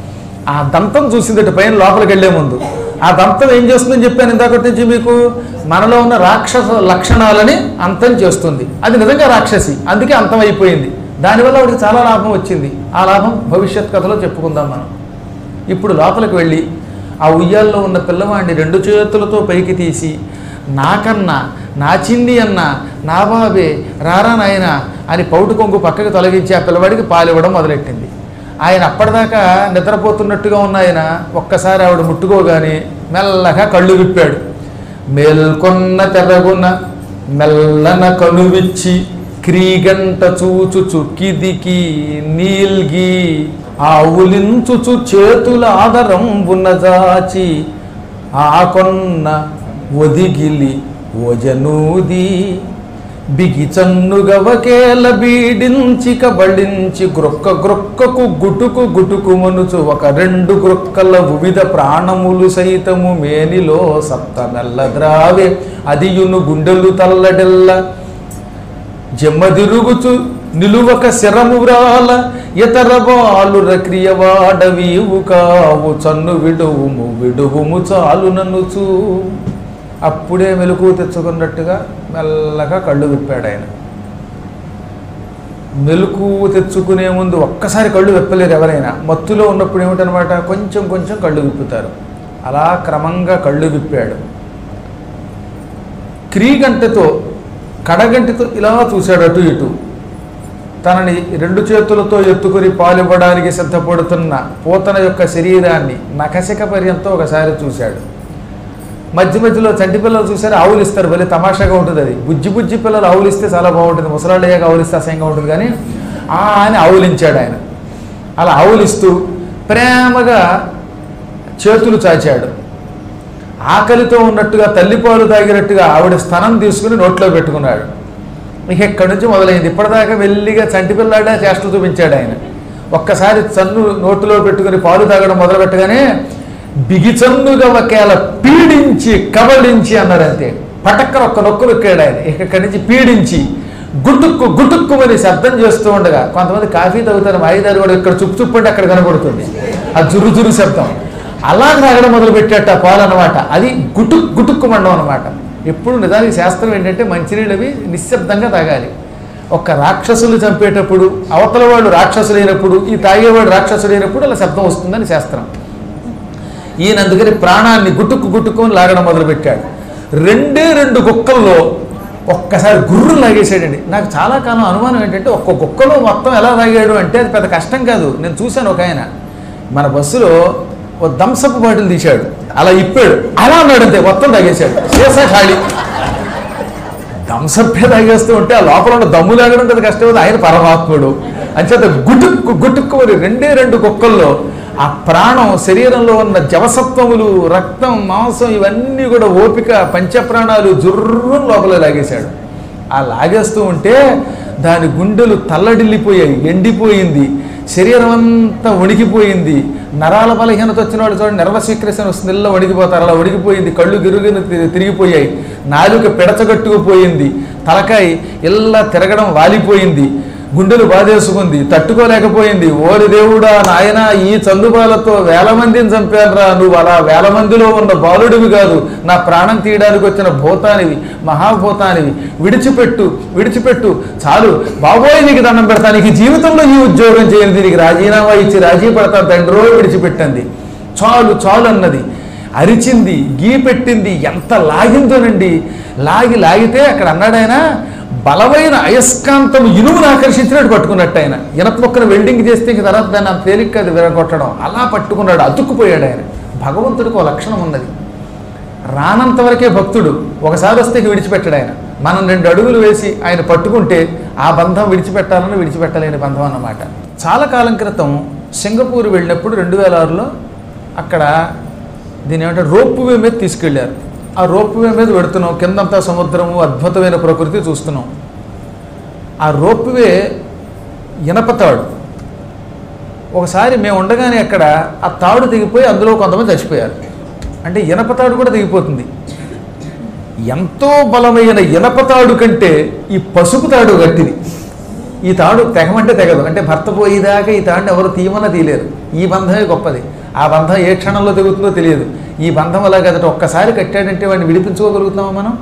ఆ దంతం చూసిందట పైన లోపలికి వెళ్లే ముందు ఆ దంతం ఏం చేస్తుందని చెప్పాను ఇందాకటి నుంచి మీకు మనలో ఉన్న రాక్షస లక్షణాలని అంతం చేస్తుంది అది నిజంగా రాక్షసి అందుకే అంతమైపోయింది దానివల్ల ఆవిడకి చాలా లాభం వచ్చింది ఆ లాభం భవిష్యత్ కథలో చెప్పుకుందాం మనం ఇప్పుడు లోపలికి వెళ్ళి ఆ ఉయ్యాల్లో ఉన్న పిల్లవాడిని రెండు చేతులతో పైకి తీసి నాకన్నా నా చిన్ని అన్న నా బాబే రారా నాయన అని పౌటు కొంగు పక్కకి తొలగించి ఆ పిల్లవాడికి పాలివ్వడం మొదలెట్టింది ఆయన అప్పటిదాకా నిద్రపోతున్నట్టుగా ఉన్న ఆయన ఒక్కసారి ఆవిడ ముట్టుకోగానే మెల్లగా కళ్ళు విప్పాడు మేల్కొన్న తెర్రగున్న మెల్లన కనువిచ్చి క్రీగంట చూచుచు కిదికి నీల్గి ఆవులించుచు చేతుల ఆదరం ఉన్నజాచి ఆకొన్న ఒదిగిలి ఓజనూది బిగి చన్నుగవకేల బీడించి కబళించి గ్రొక్క గ్రొక్కకు గుటుకు గుటుకు మనుచు ఒక రెండు గ్రొక్కల వివిధ ప్రాణములు సైతము మేనిలో సప్త మెల్లద్రావే అదియును గుండెలు తల్లడెల్ల జమ్మదిరుగుచు నిలువక శరము వ్రాల ఇతర బాలుర క్రియవాడవీవు కావు చన్ను విడువుము విడువుము చాలు నన్నుచూ అప్పుడే మెలకు తెచ్చుకున్నట్టుగా మెల్లగా కళ్ళు విప్పాడు ఆయన మెలకు తెచ్చుకునే ముందు ఒక్కసారి కళ్ళు విప్పలేరు ఎవరైనా మత్తులో ఉన్నప్పుడు ఏమిటనమాట కొంచెం కొంచెం కళ్ళు విప్పుతారు అలా క్రమంగా కళ్ళు విప్పాడు క్రీగంటతో కడగంటితో ఇలా చూశాడు అటు ఇటు తనని రెండు చేతులతో ఎత్తుకుని పాలివ్వడానికి సిద్ధపడుతున్న పోతన యొక్క శరీరాన్ని నకసిక పర్యంతో ఒకసారి చూశాడు మధ్య మధ్యలో చంటి పిల్లలు చూసారు ఆవులు ఇస్తారు భలే తమాషాగా ఉంటుంది అది బుజ్జి బుజ్జి పిల్లలు ఆవులు ఇస్తే చాలా బాగుంటుంది ముసలాళ్ళు అయ్యాక ఆవులు ఇస్తే అసహ్యంగా ఉంటుంది కానీ ఆ అని ఆవులించాడు ఆయన అలా ఆవులిస్తూ ప్రేమగా చేతులు చాచాడు ఆకలితో ఉన్నట్టుగా తల్లిపాలు తాగినట్టుగా ఆవిడ స్థనం తీసుకుని నోట్లో పెట్టుకున్నాడు ఇక ఎక్కడి నుంచి మొదలైంది ఇప్పటిదాకా మెల్లిగా చంటి పిల్లాడా చేష్టలు చూపించాడు ఆయన ఒక్కసారి చన్ను నోటిలో పెట్టుకుని పాలు తాగడం మొదలు పెట్టగానే బిగిచన్నుగా ఒకేలా పీడించి కబళించి అన్నారు అంతే పటక్కన ఒక్క నొక్కు నొక్కాడు ఆయన ఇక ఇక్కడి నుంచి పీడించి గుట్టుక్కు గుట్టుక్కుమని శబ్దం చేస్తూ ఉండగా కొంతమంది కాఫీ తాగుతారు మాయిదారు కూడా ఇక్కడ చుప్పు చుప్పు అంటే అక్కడ కనబడుతుంది ఆ జురు జురు శబ్దం అలా తాగడం మొదలు పెట్టేట ఆ పాలు అనమాట అది గుటుక్ గుటుక్కుమండం అనమాట ఎప్పుడు నిజానికి శాస్త్రం ఏంటంటే మంచినీళ్ళు అవి నిశ్శబ్దంగా తాగాలి ఒక్క రాక్షసులు చంపేటప్పుడు అవతల వాళ్ళు రాక్షసులైనప్పుడు ఈ తాగేవాడు రాక్షసులైనప్పుడు అలా శబ్దం వస్తుందని శాస్త్రం ఈయన అందుకని ప్రాణాన్ని గుట్టుకు గుట్టుకొని లాగడం మొదలుపెట్టాడు రెండే రెండు కుక్కల్లో ఒక్కసారి గుర్రు లాగేసాడండి నాకు చాలా కాలం అనుమానం ఏంటంటే ఒక్క కుక్కలో మొత్తం ఎలా తాగాడు అంటే అది పెద్ద కష్టం కాదు నేను చూశాను ఒక ఆయన మన బస్సులో ఓ దంసపు బాటిల్ తీశాడు అలా ఇప్పాడు అలా అన్నాడు అంతే మొత్తం తాగేశాడు సీసా ఖాళీ దంసప్పే తాగేస్తూ ఉంటే ఆ లోపల ఉన్న దమ్ము లాగడం కదా కష్టం ఆయన పరమాత్ముడు అంచేత గుటుక్కు గుటుక్కు మరి రెండే రెండు కుక్కల్లో ఆ ప్రాణం శరీరంలో ఉన్న జవసత్వములు రక్తం మాంసం ఇవన్నీ కూడా ఓపిక పంచప్రాణాలు జుర్రం లోపల లాగేశాడు ఆ లాగేస్తూ ఉంటే దాని గుండెలు తల్లడిల్లిపోయాయి ఎండిపోయింది శరీరం అంతా వణికిపోయింది నరాల బలహీనత వచ్చిన వాళ్ళు చూడండి నర్వస్ సీక్రెషన్ వస్తుంది ఇళ్ళ వణికిపోతారు అలా వణికిపోయింది కళ్ళు గిరుగున తి- తిరిగిపోయాయి నాలుక పిడచగట్టుకుపోయింది తలకాయ ఇళ్ళ తిరగడం వాలిపోయింది గుండెలు బాధేసుకుంది తట్టుకోలేకపోయింది ఓరి దేవుడా నాయన ఈ చల్లుబాలతో వేల మందిని చంపానురా నువ్వు అలా వేల మందిలో ఉన్న బాలుడివి కాదు నా ప్రాణం తీయడానికి వచ్చిన భూతానివి మహాభూతానివి విడిచిపెట్టు విడిచిపెట్టు చాలు బాబోయ్ నీకు దండం పెడతాను నీకు జీవితంలో ఈ ఉద్యోగం చేయను దీనికి రాజీనామా ఇచ్చి రాజీ పడతాను తండ్రో విడిచిపెట్టండి చాలు చాలు అన్నది అరిచింది గీ పెట్టింది ఎంత లాగిందోనండి లాగి లాగితే అక్కడ అన్నాడాయన బలమైన అయస్కాంతం ఇనుమును ఆకర్షించినట్టు పట్టుకున్నట్టు ఆయన ఇనప మొక్కను వెల్డింగ్ చేస్తే ఇంక తర్వాత దాన్ని అంత తేలిక అది విరగొట్టడం అలా పట్టుకున్నాడు అతుక్కుపోయాడు ఆయన భగవంతుడికి ఒక లక్షణం ఉన్నది రానంత వరకే భక్తుడు ఒకసారి వస్తే ఇక విడిచిపెట్టాడు ఆయన మనం రెండు అడుగులు వేసి ఆయన పట్టుకుంటే ఆ బంధం విడిచిపెట్టాలని విడిచిపెట్టలేని బంధం అన్నమాట చాలా కాలం క్రితం సింగపూర్ వెళ్ళినప్పుడు రెండు వేల ఆరులో అక్కడ దీని ఏమంటే రోప్ వే మీద తీసుకెళ్ళారు ఆ రోప్ వే మీద పెడుతున్నాం కిందంతా సముద్రము అద్భుతమైన ప్రకృతి చూస్తున్నాం ఆ రోప్ వే ఇనపతాడు ఒకసారి మేము ఉండగానే అక్కడ ఆ తాడు దిగిపోయి అందులో కొంతమంది చచ్చిపోయారు అంటే ఇనపతాడు కూడా దిగిపోతుంది ఎంతో బలమైన ఇనపతాడు కంటే ఈ పసుపు తాడు గట్టిది ఈ తాడు తెగమంటే తెగదు అంటే భర్త పోయేదాకా ఈ తాడుని ఎవరు తీయమన్నా తీయలేరు ఈ బంధమే గొప్పది ఆ బంధం ఏ క్షణంలో తెగుతుందో తెలియదు ఈ బంధం అలా కదట ఒక్కసారి కట్టాడంటే వాడిని విడిపించుకోగలుగుతామా మనం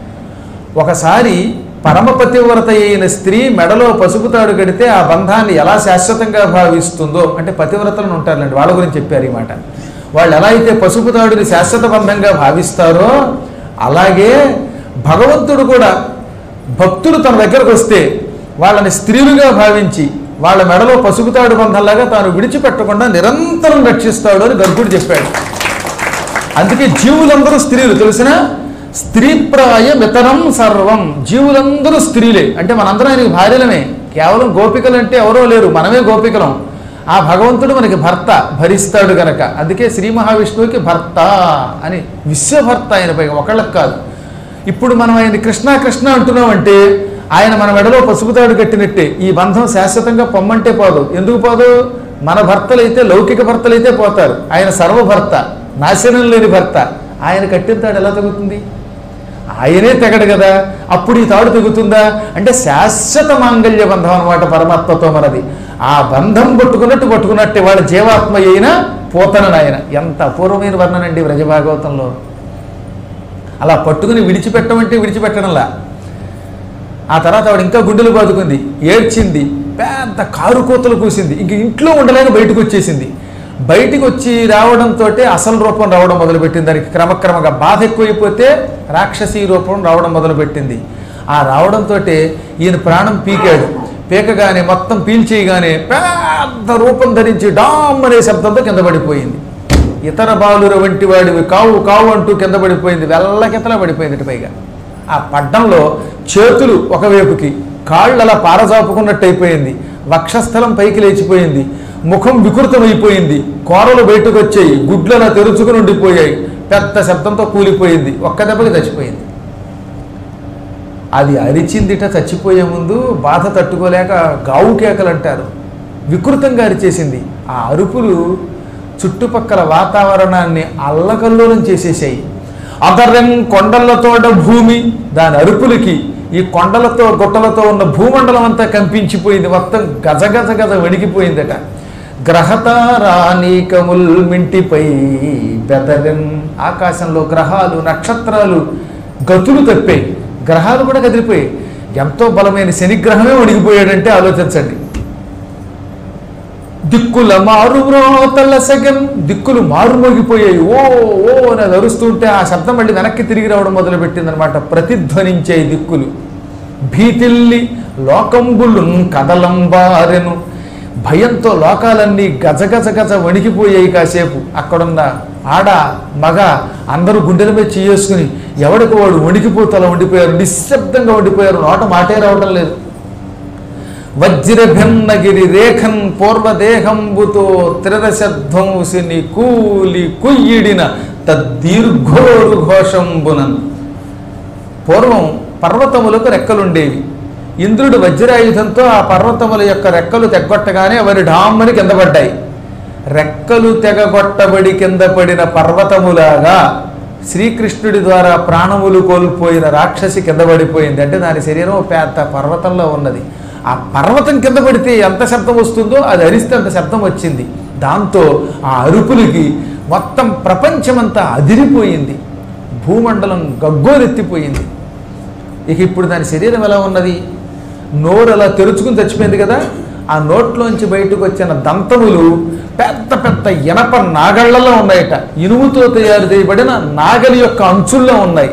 ఒకసారి పరమపతివ్రత అయిన స్త్రీ మెడలో పసుపు తాడు కడితే ఆ బంధాన్ని ఎలా శాశ్వతంగా భావిస్తుందో అంటే పతివ్రతలను ఉంటారులేండి వాళ్ళ గురించి చెప్పారు ఈ మాట వాళ్ళు ఎలా అయితే పసుపు తాడుని శాశ్వత బంధంగా భావిస్తారో అలాగే భగవంతుడు కూడా భక్తుడు తన దగ్గరకు వస్తే వాళ్ళని స్త్రీలుగా భావించి వాళ్ళ మెడలో పసుపు తాడు బంధంలాగా తాను విడిచిపెట్టకుండా నిరంతరం రక్షిస్తాడు అని గర్భుడు చెప్పాడు అందుకే జీవులందరూ స్త్రీలు తెలిసిన స్త్రీప్రాయ మితరం సర్వం జీవులందరూ స్త్రీలే అంటే మనందరం ఆయనకి భార్యలమే కేవలం గోపికలు అంటే ఎవరో లేరు మనమే గోపికలం ఆ భగవంతుడు మనకి భర్త భరిస్తాడు గనక అందుకే శ్రీ మహావిష్ణువుకి భర్త అని విశ్వభర్త ఆయన పైగా ఒకళ్ళకి కాదు ఇప్పుడు మనం ఆయన కృష్ణ కృష్ణ అంటున్నామంటే ఆయన మన మెడలో పసుపుతాడు కట్టినట్టే ఈ బంధం శాశ్వతంగా పొమ్మంటే పోదు ఎందుకు పోదు మన భర్తలైతే లౌకిక భర్తలైతే పోతారు ఆయన సర్వభర్త నాశనం లేని భర్త ఆయన కట్టిన తాడు ఎలా తగ్గుతుంది ఆయనే తెగడు కదా అప్పుడు ఈ తాడు తెగుతుందా అంటే శాశ్వత మాంగళ్య బంధం అనమాట పరమాత్మతో మనది ఆ బంధం పట్టుకున్నట్టు పట్టుకున్నట్టే వాళ్ళ జీవాత్మ అయినా పోతనని ఆయన ఎంత అపూర్వమైన వర్ణనండి వ్రజభాగవతంలో అలా పట్టుకుని విడిచిపెట్టమంటే విడిచిపెట్టడంలా ఆ తర్వాత ఆవిడ ఇంకా గుండెలు బాదుకుంది ఏడ్చింది పెద్ద కారు కోతలు కూసింది ఇంక ఇంట్లో ఉండలేక బయటకు వచ్చేసింది బయటికి వచ్చి రావడంతో అసలు రూపం రావడం మొదలుపెట్టింది దానికి క్రమక్రమంగా బాధ ఎక్కువైపోతే రాక్షసీ రూపం రావడం మొదలుపెట్టింది ఆ రావడంతో ఈయన ప్రాణం పీకాడు పీకగానే మొత్తం పీల్చేయగానే పెద్ద రూపం ధరించి డామ్ అనే శబ్దంతో కింద పడిపోయింది ఇతర బాలుర వంటి వాడివి కావు కావు అంటూ కింద పడిపోయింది వెల్లకితలా పడిపోయింది ఇటు పైగా ఆ పడ్డంలో చేతులు ఒకవైపుకి కాళ్ళు అలా పారజాపుకున్నట్టు అయిపోయింది వక్షస్థలం పైకి లేచిపోయింది ముఖం వికృతమైపోయింది కోరలు బయటకు వచ్చాయి గుడ్లు అలా తెరుచుకుని ఉండిపోయాయి పెద్ద శబ్దంతో కూలిపోయింది ఒక్క దెబ్బకి చచ్చిపోయింది అది అరిచిందిట చచ్చిపోయే ముందు బాధ తట్టుకోలేక గావు కేకలు అంటారు వికృతంగా అరిచేసింది ఆ అరుపులు చుట్టుపక్కల వాతావరణాన్ని అల్లకల్లోలం చేసేసాయి అదర్రం కొండలతోడ భూమి దాని అరుపులకి ఈ కొండలతో గుట్టలతో ఉన్న భూమండలం అంతా కంపించిపోయింది మొత్తం గజ గజ గజ వణికిపోయిందట గ్రహతారానీకముల్ మింటిపై బెదరెన్ ఆకాశంలో గ్రహాలు నక్షత్రాలు గతులు తప్పాయి గ్రహాలు కూడా కదిలిపోయాయి ఎంతో బలమైన శనిగ్రహమే వణిగిపోయాడంటే ఆలోచించండి దిక్కుల మారు మ్రోతల సగం దిక్కులు మారుమోగిపోయాయి ఓ ఓ అని అది అరుస్తుంటే ఆ శబ్దం మళ్ళీ వెనక్కి తిరిగి రావడం మొదలుపెట్టింది అనమాట ప్రతిధ్వనించే దిక్కులు భీతిల్లి లోకంబులు కదలంబారెను భయంతో లోకాలన్నీ గజగజ గజ వణికిపోయాయి కాసేపు అక్కడున్న ఆడ మగ అందరూ గుండెల మీద చేసుకుని ఎవడికి వాడు వణికిపోతూ అలా ఉండిపోయారు నిశ్శబ్దంగా ఉండిపోయారు నోట మాటే రావడం లేదు వజ్రభిన్నగిరి రేఖన్ పూర్వదేహంబుతో త్రిదశధ్వంసిని కూలి కుయ్యిడిన తద్దీర్ఘోరు ఘోషంబునన్ పూర్వం పర్వతములకు రెక్కలుండేవి ఇంద్రుడు వజ్రాయుధంతో ఆ పర్వతముల యొక్క రెక్కలు తెగ్గొట్టగానే అవని డామ్మని కింద పడ్డాయి రెక్కలు తెగగొట్టబడి కింద పడిన పర్వతములాగా శ్రీకృష్ణుడి ద్వారా ప్రాణములు కోల్పోయిన రాక్షసి కింద పడిపోయింది అంటే దాని శరీరం ఒక పెద్ద పర్వతంలో ఉన్నది ఆ పర్వతం కింద పడితే ఎంత శబ్దం వస్తుందో అది అరిస్తే అంత శబ్దం వచ్చింది దాంతో ఆ అరుపులకి మొత్తం ప్రపంచమంతా అదిరిపోయింది భూమండలం గగ్గోలెత్తిపోయింది ఇక ఇప్పుడు దాని శరీరం ఎలా ఉన్నది నోరు అలా తెరుచుకుని చచ్చిపోయింది కదా ఆ నోట్లోంచి బయటకు వచ్చిన దంతములు పెద్ద పెద్ద ఇనప నాగళ్లలో ఉన్నాయట ఇనుముతో తయారు చేయబడిన నాగలి యొక్క అంచుల్లో ఉన్నాయి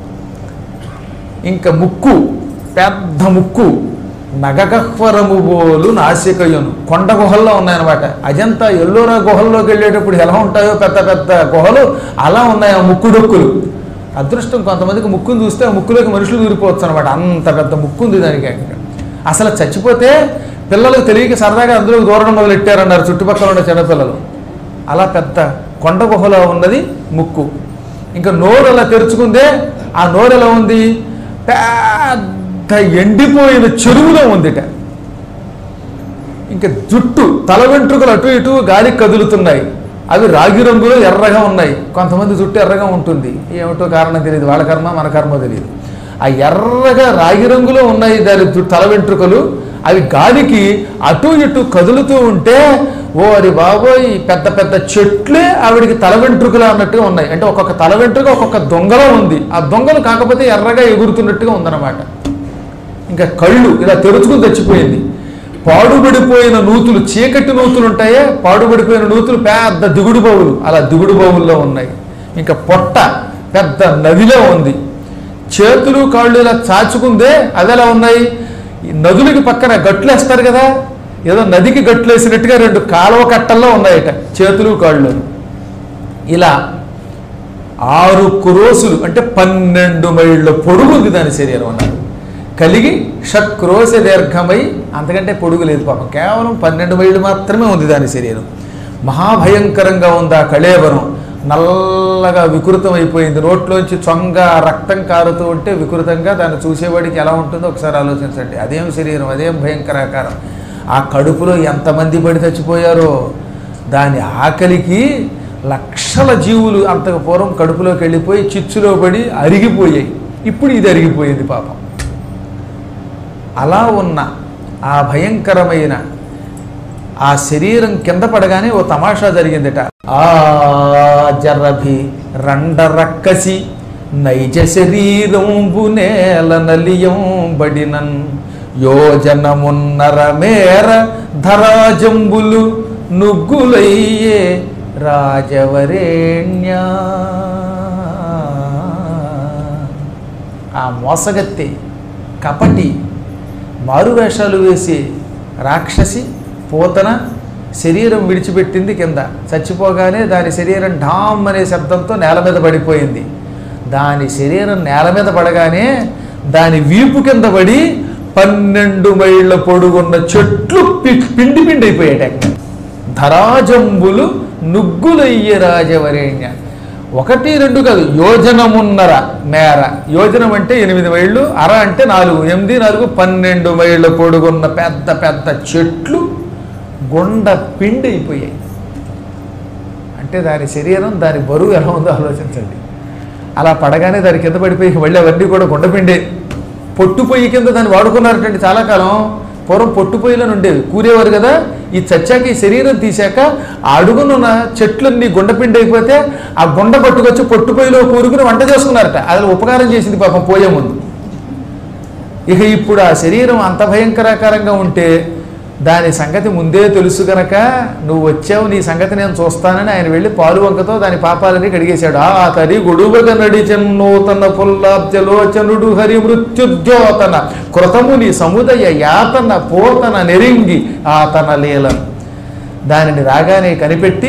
ఇంకా ముక్కు పెద్ద ముక్కు నగగహ్వరము బోలు నాసికయును కొండ గుహల్లో ఉన్నాయన్నమాట అజంతా ఎల్లోరా గుహల్లోకి వెళ్ళేటప్పుడు ఎలా ఉంటాయో పెద్ద పెద్ద గుహలు అలా ఉన్నాయి ఆ ముక్కు డొక్కులు అదృష్టం కొంతమందికి ముక్కును చూస్తే ఆ ముక్కులోకి మనుషులు దూరిపోవచ్చు అనమాట అంత పెద్ద ముక్కు ఉంది దానికి అసలు చచ్చిపోతే పిల్లలకు తెలియక సరదాగా అందులో దూరడం మొదలెట్టారన్నారు చుట్టుపక్కల ఉన్న చిన్నపిల్లలు అలా పెద్ద కొండ గుహలో ఉన్నది ముక్కు ఇంకా నోరు అలా తెరుచుకుందే ఆ నోరు ఎలా ఉంది పెద్ద ఎండిపోయిన చెరువులో ఉందిట ఇంకా జుట్టు తల వెంట్రుకలు అటు ఇటు గాలికి కదులుతున్నాయి అవి రాగి రంగులో ఎర్రగా ఉన్నాయి కొంతమంది జుట్టు ఎర్రగా ఉంటుంది ఏమిటో కారణం తెలియదు వాళ్ళ కర్మ మన కర్మ తెలియదు ఆ ఎర్రగా రాగి రంగులో ఉన్నాయి దాని జు- తల వెంట్రుకలు అవి గాలికి అటు ఇటు కదులుతూ ఉంటే ఓ అది బాబోయ్ పెద్ద పెద్ద చెట్లే ఆవిడికి తల వెంట్రుకలు అన్నట్టుగా ఉన్నాయి అంటే ఒక్కొక్క తల వెంట్రుక ఒక్కొక్క దొంగలో ఉంది ఆ దొంగలు కాకపోతే ఎర్రగా ఎగురుతున్నట్టుగా ఉందన్నమాట ఇంకా కళ్ళు ఇలా తెరుచుకుని చచ్చిపోయింది పాడుబడిపోయిన నూతులు చీకటి నూతులు ఉంటాయే పాడుబడిపోయిన నూతులు పెద్ద దిగుడు బావులు అలా దిగుడు బావుల్లో ఉన్నాయి ఇంకా పొట్ట పెద్ద నదిలో ఉంది చేతులు కాళ్ళు ఇలా చాచుకుందే అవి ఎలా ఉన్నాయి ఈ నదులకి పక్కన గట్లు వేస్తారు కదా ఏదో నదికి గట్లు వేసినట్టుగా రెండు కాలువ కట్టల్లో ఉన్నాయట చేతులు కాళ్ళు ఇలా ఆరు క్రోసులు అంటే పన్నెండు మైళ్ళ పొడుగు ఉంది దాని శరీరం అన్నారు కలిగి షక్రోశ దీర్ఘమై అంతకంటే పొడుగు లేదు పాపం కేవలం పన్నెండు మైళ్ళు మాత్రమే ఉంది దాని శరీరం మహాభయంకరంగా ఉంది ఆ కళేబరం నల్లగా వికృతం అయిపోయింది నోట్లోంచి చొంగ రక్తం కారుతూ ఉంటే వికృతంగా దాన్ని చూసేవాడికి ఎలా ఉంటుందో ఒకసారి ఆలోచించండి అదేం శరీరం అదేం భయంకరాకారం ఆ కడుపులో ఎంతమంది పడి చచ్చిపోయారో దాని ఆకలికి లక్షల జీవులు అంతకు పూర్వం కడుపులోకి వెళ్ళిపోయి చిచ్చులో పడి అరిగిపోయాయి ఇప్పుడు ఇది అరిగిపోయింది పాపం అలా ఉన్న ఆ భయంకరమైన ఆ శరీరం కింద పడగానే ఓ తమాషా జరిగిందట ఆ జరభి రండ రక్కసి నైజ శరీరంబు నేల నలియం బడినన్ యోజనమున్నర మేర ధరాజంబులు నుగ్గులయ్యే రాజవరేణ్యా ఆ మోసగత్తి కపటి మారువేషాలు వేసి రాక్షసి పోతన శరీరం విడిచిపెట్టింది కింద చచ్చిపోగానే దాని శరీరం ఢామ్ అనే శబ్దంతో నేల మీద పడిపోయింది దాని శరీరం నేల మీద పడగానే దాని వీపు కింద పడి పన్నెండు మైళ్ళ పొడుగున్న చెట్లు పి- పిండి పిండి అయిపోయాట ధరాజంబులు నుగ్గులయ్యే రాజవరేణ్య ఒకటి రెండు కాదు యోజనమున్నర మేర యోజనం అంటే ఎనిమిది మైళ్ళు అర అంటే నాలుగు ఎనిమిది నాలుగు పన్నెండు మైళ్ళ పొడుగున్న పెద్ద పెద్ద చెట్లు గుండ పిండి అయిపోయాయి అంటే దాని శరీరం దాని బరువు ఎలా ఉందో ఆలోచించండి అలా పడగానే దాని కింద పడిపోయి మళ్ళీ అవన్నీ కూడా గుండపిండే పొట్టు పొయ్యి కింద దాన్ని వాడుకున్నారటండి చాలా కాలం పూర్వం పొట్టు పొయ్యిలో ఉండేవి కూరేవారు కదా ఈ చచ్చాక ఈ శరీరం తీశాక ఆ అడుగునున్న చెట్లన్నీ గుండపిండి అయిపోతే ఆ గుండ పట్టుకొచ్చి పొట్టు పొయ్యిలో కూరుకుని వంట చేసుకున్నారట అది ఉపకారం చేసింది పాపం పోయే ముందు ఇక ఇప్పుడు ఆ శరీరం అంత భయంకరాకారంగా ఉంటే దాని సంగతి ముందే తెలుసు గనక నువ్వు వచ్చావు నీ సంగతి నేను చూస్తానని ఆయన వెళ్ళి పాలు వంకతో దాని పాపాలని కడిగేశాడు ఆ తరి గొడువగ నడిచెన్నూతన పుల్లాబ్జలోచనుడు హరి మృత్యుద్యోతన కృతముని సముదయ యాతన పోతన నెరింగి ఆతన లీలం దానిని రాగానే కనిపెట్టి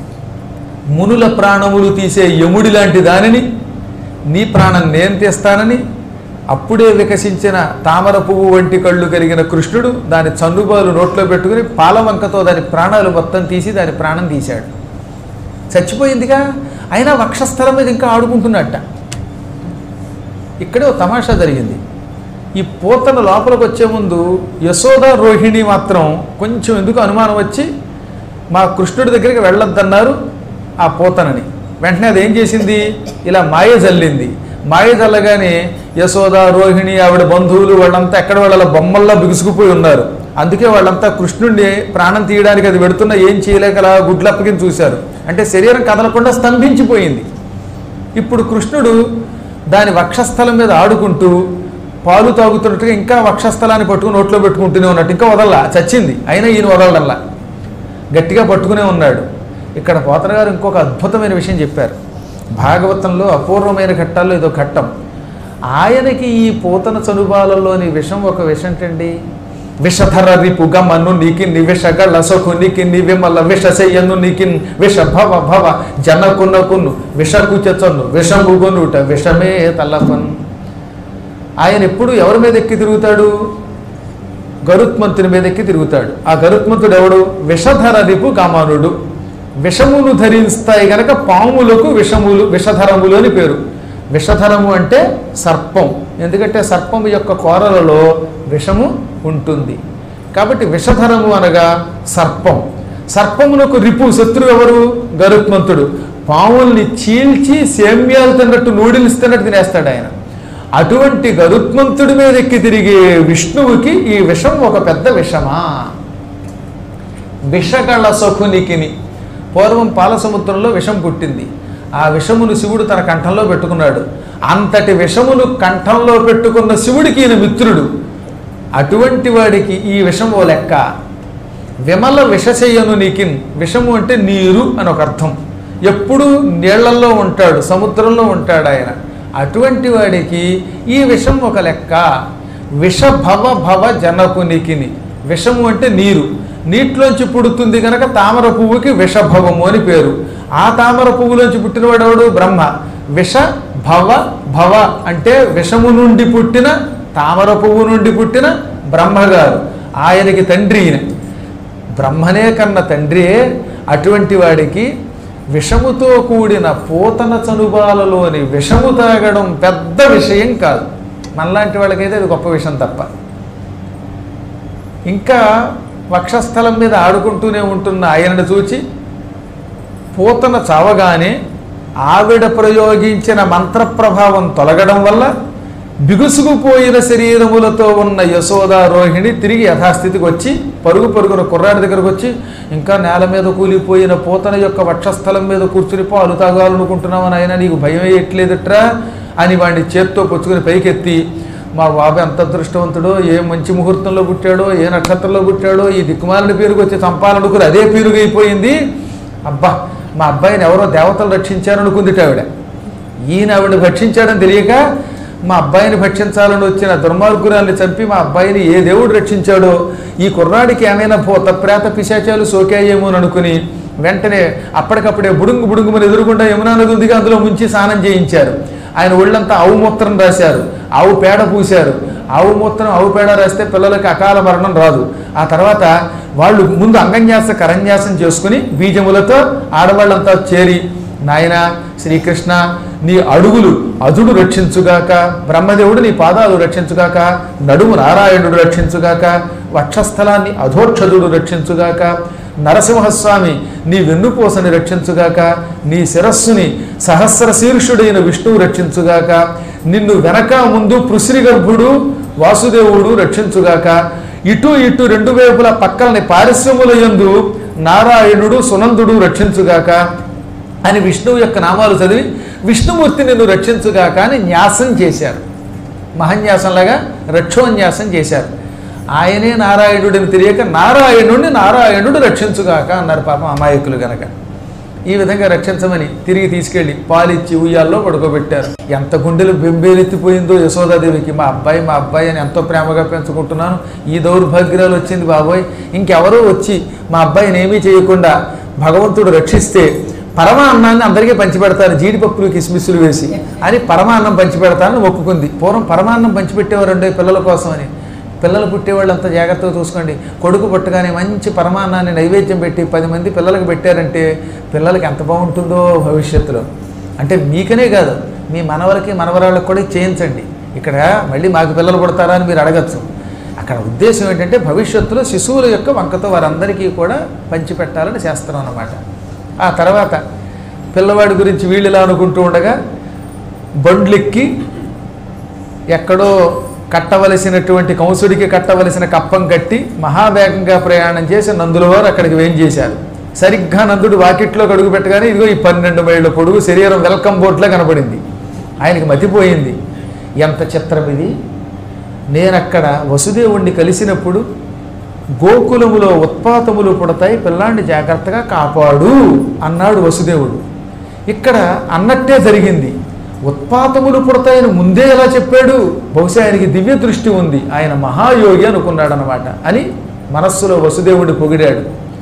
మునుల ప్రాణములు తీసే యముడి లాంటి దానిని నీ ప్రాణం నేను తీస్తానని అప్పుడే వికసించిన తామర పువ్వు వంటి కళ్ళు కలిగిన కృష్ణుడు దాని చన్నుబాలు నోట్లో పెట్టుకుని పాలవంకతో దాని ప్రాణాలు మొత్తం తీసి దాని ప్రాణం తీశాడు చచ్చిపోయిందిగా అయినా వక్షస్థలం మీద ఇంకా ఆడుకుంటున్నట్ట ఇక్కడే ఓ తమాషా జరిగింది ఈ పూతన లోపలికి వచ్చే ముందు యశోద రోహిణి మాత్రం కొంచెం ఎందుకు అనుమానం వచ్చి మా కృష్ణుడి దగ్గరికి వెళ్ళొద్దన్నారు ఆ పూతనని వెంటనే అది ఏం చేసింది ఇలా మాయ జల్లింది మాయ జల్లగానే యశోద రోహిణి ఆవిడ బంధువులు వాళ్ళంతా ఎక్కడ వాళ్ళ బొమ్మల్లా బిగుసుకుపోయి ఉన్నారు అందుకే వాళ్ళంతా కృష్ణుడిని ప్రాణం తీయడానికి అది పెడుతున్నా ఏం చేయలేక అలా గుడ్లప్పకిని చూశారు అంటే శరీరం కదలకుండా స్తంభించిపోయింది ఇప్పుడు కృష్ణుడు దాని వక్షస్థలం మీద ఆడుకుంటూ పాలు తాగుతున్నట్టుగా ఇంకా వక్షస్థలాన్ని పట్టుకుని నోట్లో పెట్టుకుంటూనే ఉన్నట్టు ఇంకా వదల్లా చచ్చింది అయినా ఈయన వదలడంలా గట్టిగా పట్టుకునే ఉన్నాడు ఇక్కడ పోతన గారు ఇంకొక అద్భుతమైన విషయం చెప్పారు భాగవతంలో అపూర్వమైన ఘట్టాల్లో ఇదో ఘట్టం ఆయనకి ఈ పూతన చనుబాలలోని విషం ఒక విషం ఏంటండి విషధర రిపు గమను నీకి నివిషగ లసకు నీకి నివిమల విషశయ్యను నీకి విష భవ భవ జనకునకును విషకుచెచను విషముగొనుట విషమే తలపన్ ఆయన ఎప్పుడు ఎవరి మీద ఎక్కి తిరుగుతాడు గరుత్మంతుని మీద ఎక్కి తిరుగుతాడు ఆ గరుత్మంతుడు ఎవడు విషధర రిపు గమనుడు విషమును ధరిస్తాయి గనక పాములకు విషములు విషధరములు అని పేరు విషధరము అంటే సర్పం ఎందుకంటే సర్పం యొక్క కోరలలో విషము ఉంటుంది కాబట్టి విషధరము అనగా సర్పం సర్పమునకు రిపు శత్రువు ఎవరు గరుత్మంతుడు పాముల్ని చీల్చి సేమ్యాలు తిన్నట్టు నూడిల్స్ తిన్నట్టు తినేస్తాడు ఆయన అటువంటి గరుత్మంతుడి మీద ఎక్కి తిరిగే విష్ణువుకి ఈ విషం ఒక పెద్ద విషమా విషగళ సఖునికిని పూర్వం పాలసముద్రంలో విషం పుట్టింది ఆ విషమును శివుడు తన కంఠంలో పెట్టుకున్నాడు అంతటి విషమును కంఠంలో పెట్టుకున్న శివుడికి ఈయన మిత్రుడు అటువంటి వాడికి ఈ విషం ఓ లెక్క విమల విషశయ్యను నీకిన్ విషము అంటే నీరు అని ఒక అర్థం ఎప్పుడు నీళ్లలో ఉంటాడు సముద్రంలో ఉంటాడు ఆయన అటువంటి వాడికి ఈ విషం ఒక లెక్క విషభవ భవ జనకునికిని విషము అంటే నీరు నీటిలోంచి పుడుతుంది కనుక తామర పువ్వుకి విషభవము అని పేరు ఆ తామర పువ్వులోంచి పుట్టినవాడు ఎవడు బ్రహ్మ విష భవ భవ అంటే విషము నుండి పుట్టిన తామర పువ్వు నుండి పుట్టిన బ్రహ్మగారు ఆయనకి తండ్రి ఈయన బ్రహ్మనే కన్న తండ్రియే అటువంటి వాడికి విషముతో కూడిన పూతన చనుబాలలోని విషము తాగడం పెద్ద విషయం కాదు మనలాంటి వాళ్ళకైతే అది గొప్ప విషయం తప్ప ఇంకా వక్షస్థలం మీద ఆడుకుంటూనే ఉంటున్న ఆయనను చూచి పూతన చావగానే ఆవిడ ప్రయోగించిన మంత్రప్రభావం తొలగడం వల్ల బిగుసుకుపోయిన శరీరములతో ఉన్న యశోద రోహిణి తిరిగి యథాస్థితికి వచ్చి పరుగు పరుగున కుర్రాడి దగ్గరకు వచ్చి ఇంకా నేల మీద కూలిపోయిన పూతన యొక్క వక్షస్థలం మీద కూర్చుని పాలు తాగాలనుకుంటున్నామని ఆయన నీకు భయం వేయట్లేదుట్రా అని వాడిని చేత్తో పుచ్చుకుని పైకెత్తి మా బాబు ఎంత అదృష్టవంతుడో ఏ మంచి ముహూర్తంలో పుట్టాడో ఏ నక్షత్రంలో పుట్టాడో ఈ దిక్కుమాలిన పేరుకు వచ్చి చంపాలనుకుని అదే పేరుగా అయిపోయింది అబ్బా మా అబ్బాయిని ఎవరో దేవతలు రక్షించారనుకుందిట ఆవిడ ఈయన ఆవిడని భక్షించాడని తెలియక మా అబ్బాయిని భక్షించాలని వచ్చిన దుర్మార్గురాల్ని చంపి మా అబ్బాయిని ఏ దేవుడు రక్షించాడో ఈ కుర్రాడికి ఏమైనా భూత ప్రేత పిశాచాలు సోకాయేమో అని అనుకుని వెంటనే అప్పటికప్పుడే బుడుంగు బుడుంగుమని ఎదురుకుండా యమునా నది ఉందిగా అందులో ముంచి స్నానం చేయించారు ఆయన ఒళ్ళంతా ఆవు మూత్రం రాశారు ఆవు పేడ పూశారు ఆవు మూత్రం ఆవు పేడ రాస్తే పిల్లలకి అకాల మరణం రాదు ఆ తర్వాత వాళ్ళు ముందు అంగన్యాస కరన్యాసం చేసుకుని బీజములతో ఆడవాళ్ళంతా చేరి నాయన శ్రీకృష్ణ నీ అడుగులు అదుడు రక్షించుగాక బ్రహ్మదేవుడు నీ పాదాలు రక్షించుగాక నడుము నారాయణుడు రక్షించుగాక వక్షస్థలాన్ని అధోక్షదుడు రక్షించుగాక నరసింహస్వామి నీ వెన్నుపూసని రక్షించుగాక నీ శిరస్సుని సహస్ర శీర్షుడైన విష్ణువు రక్షించుగాక నిన్ను వెనక ముందు పృశ్రి గర్భుడు వాసుదేవుడు రక్షించుగాక ఇటు ఇటు రెండు వైపుల పక్కలని పారిశ్రముల యందు నారాయణుడు సునందుడు రక్షించుగాక అని విష్ణువు యొక్క నామాలు చదివి విష్ణుమూర్తి నిన్ను రక్షించుగాక అని న్యాసం చేశారు మహన్యాసంలాగా రక్షోన్యాసం చేశారు ఆయనే నారాయణుడిని తెలియక నారాయణుడిని నారాయణుడు రక్షించుగాక అన్నారు పాపం అమాయకులు గనక ఈ విధంగా రక్షించమని తిరిగి తీసుకెళ్ళి పాలిచ్చి ఉయ్యాల్లో పడుకోబెట్టారు ఎంత గుండెలు బెంబేలెత్తిపోయిందో యశోదాదేవికి మా అబ్బాయి మా అబ్బాయి అని ఎంతో ప్రేమగా పెంచుకుంటున్నాను ఈ దౌర్భాగ్యాలు వచ్చింది బాబోయ్ ఇంకెవరో వచ్చి మా అబ్బాయిని ఏమీ చేయకుండా భగవంతుడు రక్షిస్తే పరమాన్నాన్ని అందరికీ పంచిపెడతారు జీడిపప్పులు కిస్మిస్సులు వేసి అని పరమాన్నం పంచిపెడతానని ఒప్పుకుంది పూర్వం పరమాన్నం పంచిపెట్టేవారండి పిల్లల కోసమని పిల్లలు పుట్టేవాళ్ళంతా జాగ్రత్తగా చూసుకోండి కొడుకు పుట్టగానే మంచి పరమాన్నాన్ని నైవేద్యం పెట్టి పది మంది పిల్లలకు పెట్టారంటే పిల్లలకి ఎంత బాగుంటుందో భవిష్యత్తులో అంటే మీకనే కాదు మీ మనవలకి మనవరాళ్ళకి కూడా చేయించండి ఇక్కడ మళ్ళీ మాకు పిల్లలు పుడతారా అని మీరు అడగచ్చు అక్కడ ఉద్దేశం ఏంటంటే భవిష్యత్తులో శిశువుల యొక్క వంకతో వారందరికీ కూడా పంచిపెట్టాలని చేస్తున్నాం అన్నమాట ఆ తర్వాత పిల్లవాడి గురించి వీళ్ళు ఇలా అనుకుంటూ ఉండగా బండ్లెక్కి ఎక్కడో కట్టవలసినటువంటి కంసుడికి కట్టవలసిన కప్పం కట్టి మహావేగంగా ప్రయాణం చేసి నందుల వారు అక్కడికి వేం చేశారు సరిగ్గా నందుడు వాకిట్లో అడుగు పెట్టగానే ఇదిగో ఈ పన్నెండు మైళ్ళ పొడుగు శరీరం వెల్కమ్ బోట్లా కనపడింది ఆయనకి మతిపోయింది ఎంత చిత్రం ఇది నేనక్కడ వసుదేవుణ్ణి కలిసినప్పుడు గోకులములో ఉత్పాతములు పుడతాయి పిల్లాన్ని జాగ్రత్తగా కాపాడు అన్నాడు వసుదేవుడు ఇక్కడ అన్నట్టే జరిగింది ఉత్పాతములు పుడతాయని ముందే ఎలా చెప్పాడు బహుశా ఆయనకి దివ్య దృష్టి ఉంది ఆయన మహాయోగి అనుకున్నాడు అనమాట అని మనస్సులో వసుదేవుడు పొగిడాడు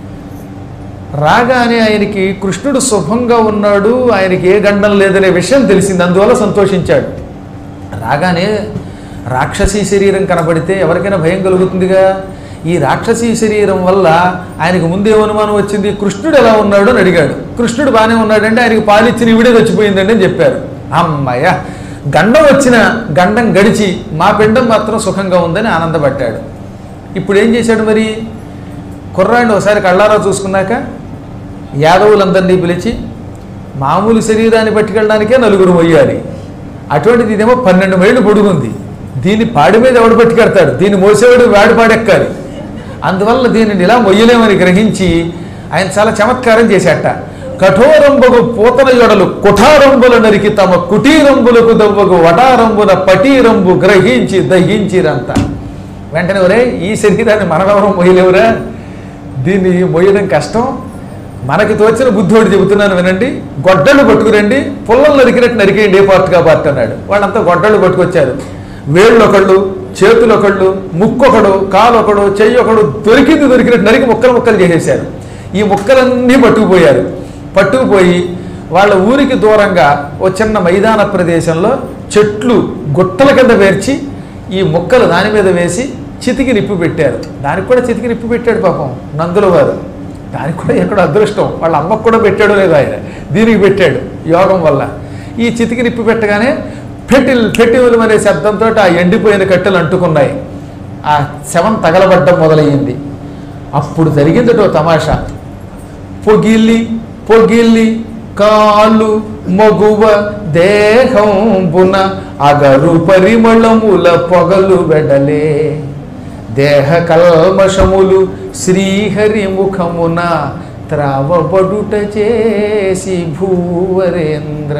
రాగానే ఆయనకి కృష్ణుడు శుభంగా ఉన్నాడు ఆయనకి ఏ గండం లేదనే విషయం తెలిసింది అందువల్ల సంతోషించాడు రాగానే రాక్షసీ శరీరం కనబడితే ఎవరికైనా భయం కలుగుతుందిగా ఈ రాక్షసీ శరీరం వల్ల ఆయనకు ముందే అనుమానం వచ్చింది కృష్ణుడు ఎలా ఉన్నాడు అని అడిగాడు కృష్ణుడు బాగానే ఉన్నాడంటే ఆయనకి పాలిచ్చిన ఈవిడే చచ్చిపోయిందండి అని చెప్పారు అమ్మయ్య గండం వచ్చిన గండం గడిచి మా పిండం మాత్రం సుఖంగా ఉందని ఆనందపడ్డాడు ఇప్పుడు ఏం చేశాడు మరి కుర్రాడిని ఒకసారి కళ్ళారా చూసుకున్నాక యాదవులందరినీ పిలిచి మామూలు శరీరాన్ని పట్టుకెళ్ళడానికే నలుగురు మొయ్యాలి అటువంటిది ఇదేమో పన్నెండు మైళ్ళు పొడుగుంది దీన్ని పాడి మీద ఎవడు పట్టుకెడతాడు దీన్ని మోసేవాడు వాడి పాడెక్కాలి అందువల్ల దీనిని ఇలా మొయ్యలేమని గ్రహించి ఆయన చాలా చమత్కారం చేశాట కఠోరంబగు పూతన యొడలు కుఠారంబుల నరికి తమ కుటీరంబులకు దవ్వగు వటారంబున పటీరంబు గ్రహించి దహించిరంతా వెంటనే ఒరే ఈ శరీరాన్ని మనమెవరం మొయ్యలేవురా దీన్ని మొయ్యడం కష్టం మనకి తోచిన బుద్ధోడు చెబుతున్నాను వినండి గొడ్డళ్ళు పట్టుకురండి పుల్లలు నరికినట్టు నరికేయండి ఏ పార్ట్గా పార్ట్ అన్నాడు వాళ్ళంతా గొడ్డళ్ళు పట్టుకొచ్చారు వేళ్ళు ఒకళ్ళు చేతులు ఒకళ్ళు ముక్కు ఒకడు కాలు ఒకడు చెయ్యి ఒకడు దొరికింది దొరికినట్టు నరికి ముక్కలు ముక్కలు చేసేశారు ఈ ముక్కలన్నీ పట్టుకుపోయారు పట్టుకుపోయి వాళ్ళ ఊరికి దూరంగా ఓ చిన్న మైదాన ప్రదేశంలో చెట్లు గుట్టల కింద పేర్చి ఈ ముక్కలు దాని మీద వేసి చితికి నిప్పు పెట్టారు దానికి కూడా చితికి నిప్పు పెట్టాడు పాపం నందుల వారు దానికి కూడా ఎక్కడ అదృష్టం వాళ్ళ అమ్మకు కూడా పెట్టాడో లేదో ఆయన దీనికి పెట్టాడు యోగం వల్ల ఈ చితికి నిప్పు పెట్టగానే ఫెటిల్ ఫెటిల్ అనే శబ్దంతో ఆ ఎండిపోయిన కట్టెలు అంటుకున్నాయి ఆ శవం తగలబడ్డం మొదలయ్యింది అప్పుడు జరిగిందటో తమాషా పొగిలి పొగిలి కాలు మగువ దేహంబున అగరు పరిమళముల పొగలు వెడలే దేహ కల్మషములు శ్రీహరి ముఖమున త్రావబడుట చేసి భూవరేంద్ర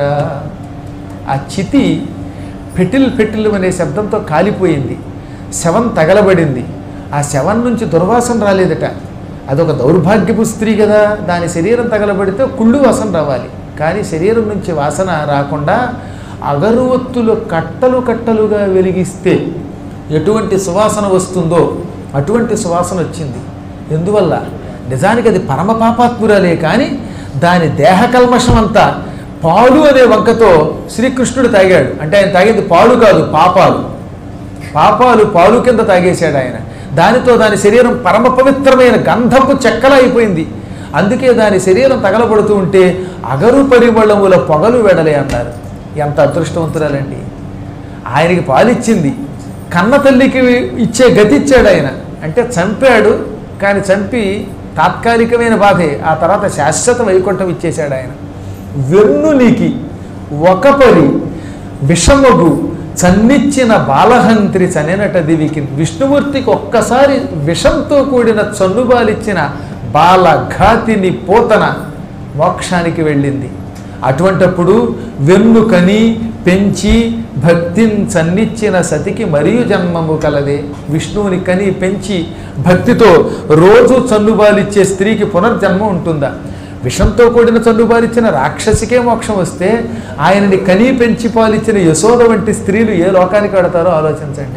ఆ చితి పెటిల్ పెటిల్ అనే శబ్దంతో కాలిపోయింది శవం తగలబడింది ఆ శవం నుంచి దుర్వాసన రాలేదట అదొక దౌర్భాగ్యపు స్త్రీ కదా దాని శరీరం తగలబడితే కుళ్ళు వాసన రావాలి కానీ శరీరం నుంచి వాసన రాకుండా అగరువత్తులు కట్టలు కట్టలుగా వెలిగిస్తే ఎటువంటి సువాసన వస్తుందో అటువంటి సువాసన వచ్చింది ఎందువల్ల నిజానికి అది పరమ పాపాత్మురాలే కానీ దాని దేహ కల్మషం అంతా పాలు అనే వంకతో శ్రీకృష్ణుడు తాగాడు అంటే ఆయన తాగేది పాలు కాదు పాపాలు పాపాలు పాలు కింద తాగేశాడు ఆయన దానితో దాని శరీరం పరమ పవిత్రమైన గంధపు చెక్కలా అయిపోయింది అందుకే దాని శరీరం తగలబడుతూ ఉంటే అగరు పరిమళముల పొగలు వెడలే అన్నారు ఎంత అదృష్టవంతురాలండి ఆయనకి పాలిచ్చింది కన్న తల్లికి ఇచ్చే గతి ఇచ్చాడు ఆయన అంటే చంపాడు కానీ చంపి తాత్కాలికమైన బాధే ఆ తర్వాత శాశ్వత వైకుంఠం ఇచ్చేశాడు ఆయన వెన్నునికి ఒకపరి విషమగు చన్నిచ్చిన బాలహంత్రి చనినట దివికి విష్ణుమూర్తికి ఒక్కసారి విషంతో కూడిన చన్నుబాలిచ్చిన బాలఘాతిని పోతన మోక్షానికి వెళ్ళింది అటువంటప్పుడు వెన్నుకని పెంచి భక్తిని చన్నిచ్చిన సతికి మరియు జన్మము కలదే విష్ణువుని కని పెంచి భక్తితో రోజు చన్నుబాలిచ్చే స్త్రీకి పునర్జన్మ ఉంటుందా విషంతో కూడిన చన్నుబాలిచ్చిన రాక్షసికే మోక్షం వస్తే ఆయనని కని పెంచి పాలిచ్చిన యశోద వంటి స్త్రీలు ఏ లోకానికి వెడతారో ఆలోచించండి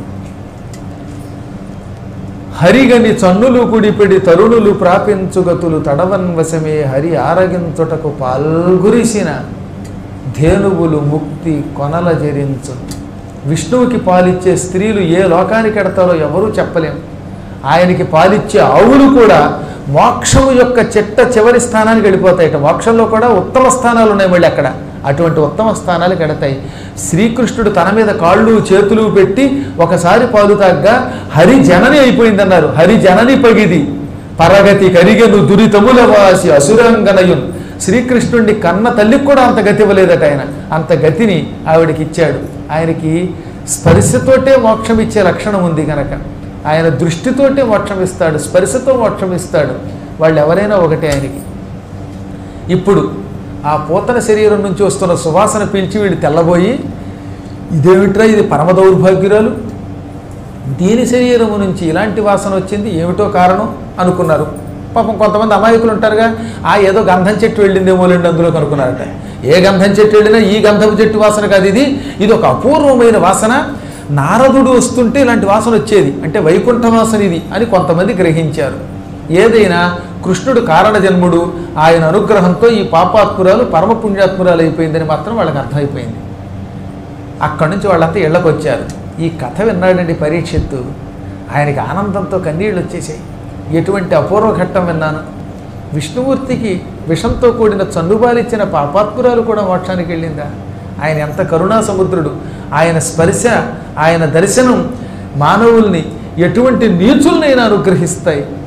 హరిగని చన్నులు కుడిపిడి తరుణులు ప్రాపించుగతులు తడవన్ వశమే హరి ఆరగించుటకు పాల్గురిసిన ధేనువులు ముక్తి కొనల జరించు విష్ణువుకి పాలిచ్చే స్త్రీలు ఏ లోకానికి ఎడతారో ఎవరూ చెప్పలేం ఆయనకి పాలిచ్చే ఆవులు కూడా మోక్షము యొక్క చెట్ట చివరి స్థానానికి వెళ్ళిపోతాయట మోక్షంలో కూడా ఉత్తమ స్థానాలు ఉన్నాయి మళ్ళీ అక్కడ అటువంటి ఉత్తమ స్థానాలకు ఎడతాయి శ్రీకృష్ణుడు తన మీద కాళ్ళు చేతులు పెట్టి ఒకసారి పాలు తాగ్గా హరి జనని అయిపోయిందన్నారు హరి జనని పగిది పరగతి కరిగెను దురితముల వాసి అసురంగనయున్ శ్రీకృష్ణుడిని కన్న తల్లికి కూడా అంత గతి ఇవ్వలేదట ఆయన అంత గతిని ఆవిడకి ఇచ్చాడు ఆయనకి స్పర్శతోటే మోక్షం ఇచ్చే లక్షణం ఉంది కనుక ఆయన దృష్టితోటే మోక్షం ఇస్తాడు స్పర్శతో మోక్షం ఇస్తాడు వాళ్ళు ఎవరైనా ఒకటే ఆయనకి ఇప్పుడు ఆ పూతన శరీరం నుంచి వస్తున్న సువాసన పీల్చి వీళ్ళు తెల్లబోయి ఇదేమిట్రా ఇది పరమ దౌర్భాగ్యురాలు దీని శరీరము నుంచి ఇలాంటి వాసన వచ్చింది ఏమిటో కారణం అనుకున్నారు పాపం కొంతమంది అమాయకులు ఉంటారుగా ఆ ఏదో గంధం చెట్టు వెళ్ళిందేమోలేండి అందులో కనుక్కున్నారట ఏ గంధం చెట్టు వెళ్ళినా ఈ గంధపు చెట్టు వాసన కాదు ఇది ఇది ఒక అపూర్వమైన వాసన నారదుడు వస్తుంటే ఇలాంటి వాసన వచ్చేది అంటే వైకుంఠ వాసన ఇది అని కొంతమంది గ్రహించారు ఏదైనా కృష్ణుడు కారణ జన్ముడు ఆయన అనుగ్రహంతో ఈ పాపాత్మురాలు పరమ పుణ్యాత్మురాలు అయిపోయిందని మాత్రం వాళ్ళకి అర్థమైపోయింది అక్కడి నుంచి వాళ్ళంతా ఇళ్ళకి వచ్చారు ఈ కథ విన్నాడండి పరీక్షిత్తు ఆయనకి ఆనందంతో కన్నీళ్ళు వచ్చేసాయి ఎటువంటి అపూర్వ ఘట్టం విన్నాను విష్ణుమూర్తికి విషంతో కూడిన చందుబాలిచ్చిన పాపాత్మురాలు కూడా మోక్షానికి వెళ్ళిందా ఆయన ఎంత కరుణా సముద్రుడు ఆయన స్పర్శ ఆయన దర్శనం మానవుల్ని ఎటువంటి నీచులనైనా అనుగ్రహిస్తాయి